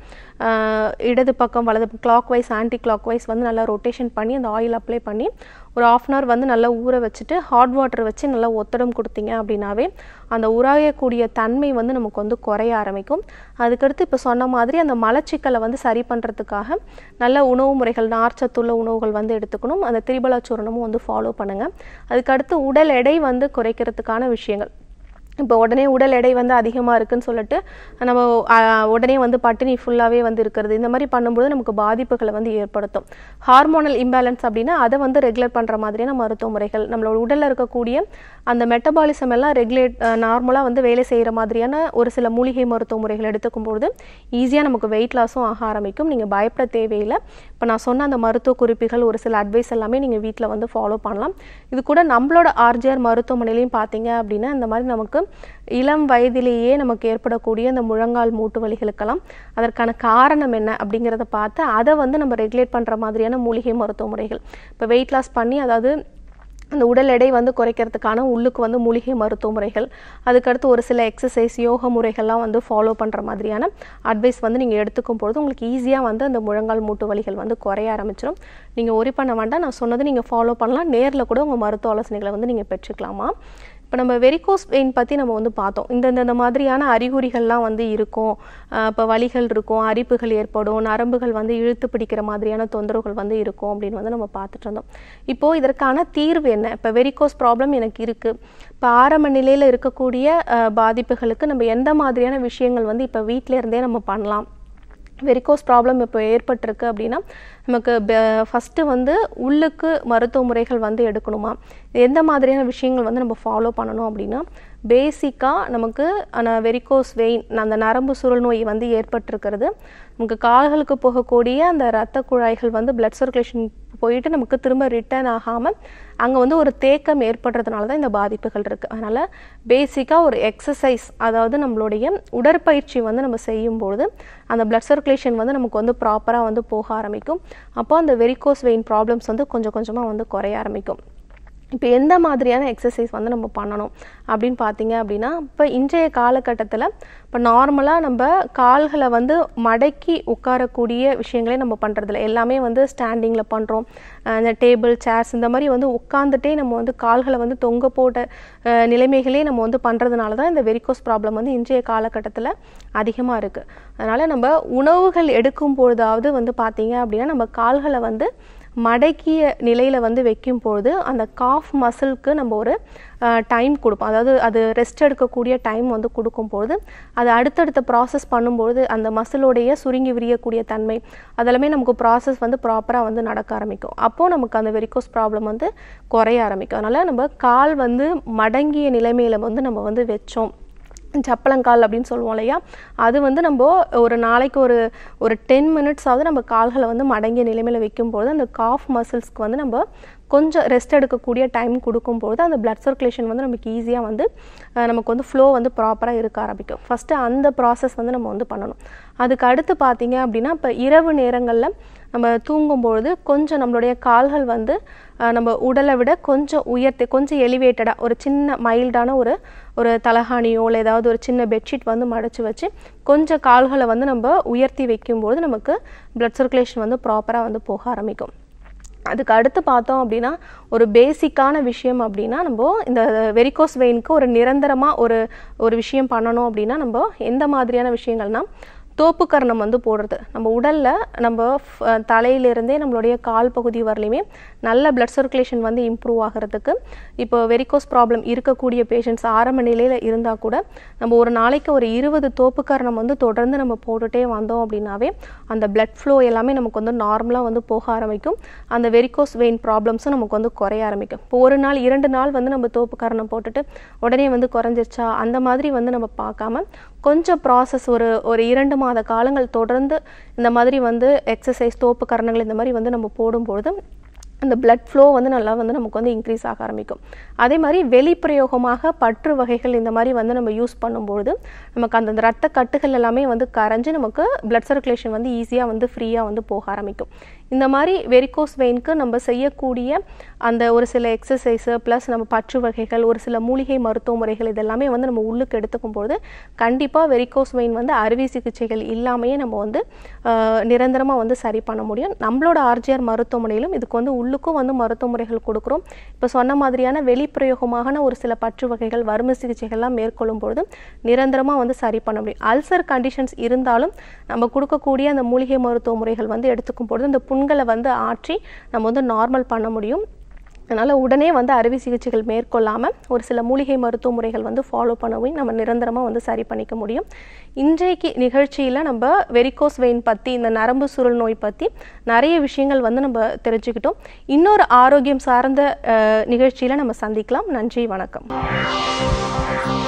S1: இடது பக்கம் வலது clockwise anticlockwise வந்து நல்லா ரொட்டேஷன் பண்ணி அந்த ஆயில் அப்ளை பண்ணி ஒரு ஆஃப் அன் ஹவர் வந்து நல்லா ஊற வச்சுட்டு ஹாட் வாட்டர் வச்சு நல்லா ஒத்தடம் கொடுத்தீங்க அப்படின்னாவே அந்த உராயக்கூடிய தன்மை வந்து நமக்கு வந்து குறைய ஆரம்பிக்கும் அதுக்கடுத்து இப்போ சொன்ன மாதிரி அந்த மலச்சிக்கலை வந்து சரி பண்ணுறதுக்காக நல்ல உணவு முறைகள் நார்ச்சத்துள்ள உணவுகள் வந்து எடுத்துக்கணும் அந்த திரிபலா சூரணமும் வந்து ஃபாலோ பண்ணுங்கள் அதுக்கடுத்து உடல் எடை வந்து குறைக்கிறதுக்கான விஷயங்கள் இப்போ உடனே உடல் எடை வந்து அதிகமாக இருக்குன்னு சொல்லிட்டு நம்ம உடனே வந்து பட்டினி ஃபுல்லாகவே வந்து இருக்கிறது இந்த மாதிரி பண்ணும்போது நமக்கு பாதிப்புகளை வந்து ஏற்படுத்தும் ஹார்மோனல் இம்பேலன்ஸ் அப்படின்னா அதை வந்து ரெகுலேட் பண்ணுற மாதிரியான மருத்துவ முறைகள் நம்மளோட உடலில் இருக்கக்கூடிய அந்த மெட்டபாலிசம் எல்லாம் ரெகுலேட் நார்மலாக வந்து வேலை செய்கிற மாதிரியான ஒரு சில மூலிகை மருத்துவ முறைகள் எடுத்துக்கும் பொழுது ஈஸியாக நமக்கு வெயிட் லாஸும் ஆக ஆரம்பிக்கும் நீங்கள் பயப்பட தேவையில்லை இப்போ நான் சொன்ன அந்த மருத்துவ குறிப்புகள் ஒரு சில அட்வைஸ் எல்லாமே நீங்கள் வீட்டில் வந்து ஃபாலோ பண்ணலாம் இது கூட நம்மளோட ஆர்ஜிஆர் மருத்துவமனையிலையும் பார்த்தீங்க அப்படின்னா இந்த மாதிரி நமக்கு இளம் வயதிலேயே நமக்கு ஏற்படக்கூடிய அந்த முழங்கால் மூட்டு வலிகளுக்கெல்லாம் அதற்கான காரணம் என்ன அப்படிங்கிறத பார்த்து அதை வந்து நம்ம ரெகுலேட் பண்ணுற மாதிரியான மூலிகை மருத்துவ முறைகள் இப்போ வெயிட் லாஸ் பண்ணி அதாவது அந்த உடல் எடை வந்து குறைக்கிறதுக்கான உள்ளுக்கு வந்து மூலிகை மருத்துவ முறைகள் அதுக்கடுத்து ஒரு சில எக்ஸசைஸ் யோக முறைகள்லாம் வந்து ஃபாலோ பண்ணுற மாதிரியான அட்வைஸ் வந்து நீங்கள் எடுத்துக்கும் பொழுது உங்களுக்கு ஈஸியாக வந்து அந்த முழங்கால் மூட்டு வலிகள் வந்து குறைய ஆரம்பிச்சிடும் நீங்கள் ஒரி பண்ண வேண்டாம் நான் சொன்னது நீங்கள் ஃபாலோ பண்ணலாம் நேரில் கூட உங்கள் மருத்துவ ஆலோசனைகளை வந்து நீங்கள் பெற்றுக்கலாமா இப்போ நம்ம வெரிகோஸ் வெயின் பற்றி நம்ம வந்து பார்த்தோம் இந்த இந்த மாதிரியான அறிகுறிகள்லாம் வந்து இருக்கும் இப்போ வலிகள் இருக்கும் அரிப்புகள் ஏற்படும் நரம்புகள் வந்து இழுத்து பிடிக்கிற மாதிரியான தொந்தரவுகள் வந்து இருக்கும் அப்படின்னு வந்து நம்ம பார்த்துட்டு இருந்தோம் இப்போது இதற்கான தீர்வு என்ன இப்போ வெரிகோஸ் ப்ராப்ளம் எனக்கு இருக்குது இப்போ ஆரம்ப நிலையில் இருக்கக்கூடிய பாதிப்புகளுக்கு நம்ம எந்த மாதிரியான விஷயங்கள் வந்து இப்போ வீட்டில இருந்தே நம்ம பண்ணலாம் வெரிகோஸ் ப்ராப்ளம் இப்போ ஏற்பட்டிருக்கு அப்படின்னா நமக்கு ஃபஸ்ட்டு வந்து உள்ளுக்கு மருத்துவ முறைகள் வந்து எடுக்கணுமா எந்த மாதிரியான விஷயங்கள் வந்து நம்ம ஃபாலோ பண்ணணும் அப்படின்னா பேசிக்காக நமக்கு அந்த வெரிகோஸ் வெயின் அந்த நரம்பு சுருள் நோய் வந்து ஏற்பட்டிருக்கிறது நமக்கு கால்களுக்கு போகக்கூடிய அந்த இரத்த குழாய்கள் வந்து பிளட் சர்க்குலேஷன் போயிட்டு நமக்கு திரும்ப ரிட்டர்ன் ஆகாமல் அங்கே வந்து ஒரு தேக்கம் ஏற்படுறதுனால தான் இந்த பாதிப்புகள் இருக்குது அதனால் பேசிக்காக ஒரு எக்ஸசைஸ் அதாவது நம்மளுடைய உடற்பயிற்சி வந்து நம்ம செய்யும்பொழுது அந்த பிளட் சர்க்குலேஷன் வந்து நமக்கு வந்து ப்ராப்பராக வந்து போக ஆரம்பிக்கும் அப்போ அந்த வெரிகோஸ் வெயின் ப்ராப்ளம்ஸ் வந்து கொஞ்சம் கொஞ்சமாக வந்து குறைய ஆரம்பிக்கும் இப்போ எந்த மாதிரியான எக்ஸசைஸ் வந்து நம்ம பண்ணணும் அப்படின்னு பார்த்தீங்க அப்படின்னா இப்போ இன்றைய காலகட்டத்தில் இப்போ நார்மலாக நம்ம கால்களை வந்து மடக்கி உட்காரக்கூடிய விஷயங்களே நம்ம பண்ணுறதில்ல எல்லாமே வந்து ஸ்டாண்டிங்கில் பண்ணுறோம் இந்த டேபிள் சேர்ஸ் இந்த மாதிரி வந்து உட்காந்துட்டே நம்ம வந்து கால்களை வந்து தொங்க போட்ட அஹ், நிலைமைகளே நம்ம வந்து பண்ணுறதுனால தான் இந்த வெரிகோஸ் ப்ராப்ளம் வந்து இன்றைய காலகட்டத்தில் அதிகமாக இருக்குது அதனால் நம்ம உணவுகள் எடுக்கும் பொழுதாவது வந்து பார்த்தீங்க அப்படின்னா நம்ம கால்களை வந்து மடக்கிய நிலையில் வந்து வைக்கும் பொழுது அந்த காஃப் மசிலுக்கு நம்ம ஒரு டைம் கொடுப்போம் அதாவது அது ரெஸ்ட் எடுக்கக்கூடிய டைம் வந்து கொடுக்கும்பொழுது அது அடுத்தடுத்த ப்ராசஸ் பண்ணும்பொழுது அந்த மசிலோடைய சுருங்கி விரியக்கூடிய தன்மை அதெல்லாமே நமக்கு ப்ராசஸ் வந்து ப்ராப்பராக வந்து நடக்க ஆரம்பிக்கும் அப்போது நமக்கு அந்த வெரிகோஸ் ப்ராப்ளம் வந்து குறைய ஆரம்பிக்கும் அதனால் நம்ம கால் வந்து மடங்கிய நிலைமையில் வந்து நம்ம வந்து வச்சோம் சப்பளங்கால் அப்படின்னு சொல்லுவோம் இல்லையா அது வந்து நம்ம ஒரு நாளைக்கு ஒரு ஒரு டென் மினிட்ஸாவது நம்ம கால்களை வந்து மடங்கிய நிலைமையில் வைக்கும்போது அந்த காஃப் மசில்ஸ்க்கு வந்து நம்ம கொஞ்சம் ரெஸ்ட் எடுக்கக்கூடிய டைம் கொடுக்கும்போது அந்த பிளட் சர்க்குலேஷன் வந்து நமக்கு ஈஸியாக வந்து அஹ், நமக்கு வந்து ஃப்ளோ வந்து ப்ராப்பராக இருக்க ஆரம்பிக்கும் ஃபஸ்ட்டு அந்த ப்ராசஸ் வந்து நம்ம வந்து பண்ணணும் அதுக்கு அடுத்து பார்த்தீங்க அப்படின்னா இப்போ இரவு நேரங்களில் நம்ம தூங்கும்பொழுது கொஞ்சம் நம்மளுடைய கால்கள் வந்து அஹ், நம்ம உடலை விட கொஞ்சம் உயர்த்தி கொஞ்சம் எலிவேட்டடாக ஒரு சின்ன மைல்டான ஒரு ஒரு தலகாணியோ இல்லை ஏதாவது ஒரு சின்ன பெட்ஷீட் வந்து மடிச்சு வச்சு கொஞ்சம் கால்களை வந்து நம்ம உயர்த்தி வைக்கும்போது நமக்கு பிளட் சர்க்குலேஷன் வந்து ப்ராப்பராக வந்து போக ஆரம்பிக்கும் அதுக்கு அடுத்து பார்த்தோம் அப்படின்னா ஒரு பேசிக்கான விஷயம் அப்படின்னா நம்ம இந்த வெரிகோஸ் வெயினுக்கு ஒரு நிரந்தரமாக ஒரு ஒரு விஷயம் பண்ணணும் அப்படின்னா நம்ம எந்த மாதிரியான விஷயங்கள்னா தோப்புக்கரணம் வந்து போடுறது நம்ம உடலில் நம்ம ஃப- தலையிலிருந்தே நம்மளுடைய கால் பகுதி வரலையுமே நல்ல பிளட் சர்க்குலேஷன் வந்து இம்ப்ரூவ் ஆகிறதுக்கு இப்போ வெரிகோஸ் ப்ராப்ளம் இருக்கக்கூடிய பேஷண்ட்ஸ் ஆரம்ப நிலையில் இருந்தால் கூட நம்ம ஒரு நாளைக்கு ஒரு இருபது தோப்புக்கரணம் வந்து தொடர்ந்து நம்ம போட்டுட்டே வந்தோம் அப்படின்னாவே அந்த பிளட் ஃப்ளோ எல்லாமே நமக்கு வந்து நார்மலாக வந்து போக ஆரம்பிக்கும் அந்த வெரிகோஸ் வெயின் ப்ராப்ளம்ஸும் நமக்கு வந்து குறைய ஆரம்பிக்கும் இப்போ ஒரு நாள் இரண்டு நாள் வந்து நம்ம தோப்புக்கரணம் போட்டுட்டு உடனே வந்து குறைஞ்சிருச்சா அந்த மாதிரி வந்து நம்ம பார்க்காம கொஞ்சம் ப்ராசஸ் ஒரு ஒரு இரண்டு மாத காலங்கள் தொடர்ந்து இந்த மாதிரி வந்து எக்ஸசைஸ் தோப்பு கரணங்கள் இந்த மாதிரி வந்து நம்ம போடும்பொழுது அந்த blood flow வந்து நல்லா வந்து நமக்கு வந்து இன்க்ரீஸ் ஆக ஆரம்பிக்கும் அதே மாதிரி வெளிப்பிரயோகமாக பற்று வகைகள் இந்த மாதிரி வந்து நம்ம யூஸ் பண்ணும்பொழுது நமக்கு அந்த அந்த ரத்த கட்டுகள் எல்லாமே வந்து கரைஞ்சு நமக்கு blood சர்க்குலேஷன் வந்து ஈஸியாக வந்து ஃப்ரீயாக வந்து போக ஆரம்பிக்கும் இந்த மாதிரி வெரிகோஸ் வெயினுக்கு நம்ம செய்யக்கூடிய அந்த ஒரு சில எக்ஸசைஸு ப்ளஸ் நம்ம பற்று வகைகள் ஒரு சில மூலிகை மருத்துவ முறைகள் இதெல்லாமே வந்து நம்ம உள்ளுக்கு எடுத்துக்கும் பொழுது கண்டிப்பாக வெரிகோஸ் வெயின் வந்து அறுவை சிகிச்சைகள் இல்லாமையே நம்ம வந்து நிரந்தரமாக வந்து சரி பண்ண முடியும் நம்மளோட ஆர்ஜிஆர் மருத்துவமனையிலும் இதுக்கு வந்து உள்ளுக்கும் வந்து மருத்துவ முறைகள் கொடுக்குறோம் இப்போ சொன்ன மாதிரியான வெளிப்பிரயோகமான ஒரு சில பற்று வகைகள் வறுமை சிகிச்சைகள்லாம் மேற்கொள்ளும் பொழுது நிரந்தரமாக வந்து சரி பண்ண முடியும் அல்சர் கண்டிஷன்ஸ் இருந்தாலும் நம்ம கொடுக்கக்கூடிய அந்த மூலிகை மருத்துவ முறைகள் வந்து எடுத்துக்கும் பொழுது இந்த புண்களை வந்து ஆற்றி நம்ம வந்து நார்மல் பண்ண முடியும் அதனால் உடனே வந்து அறுவை சிகிச்சைகள் மேற்கொள்ளாமல் ஒரு சில மூலிகை மருத்துவ முறைகள் வந்து ஃபாலோ பண்ணவும் நம்ம நிரந்தரமாக வந்து சரி பண்ணிக்க முடியும் இன்றைக்கு நிகழ்ச்சியில் நம்ம வெரிகோஸ் வெயின் பற்றி இந்த நரம்பு சுருள் நோய் பற்றி நிறைய விஷயங்கள் வந்து நம்ம தெரிஞ்சுக்கிட்டோம் இன்னொரு ஆரோக்கியம் சார்ந்த நிகழ்ச்சியில் நம்ம சந்திக்கலாம் நன்றி வணக்கம்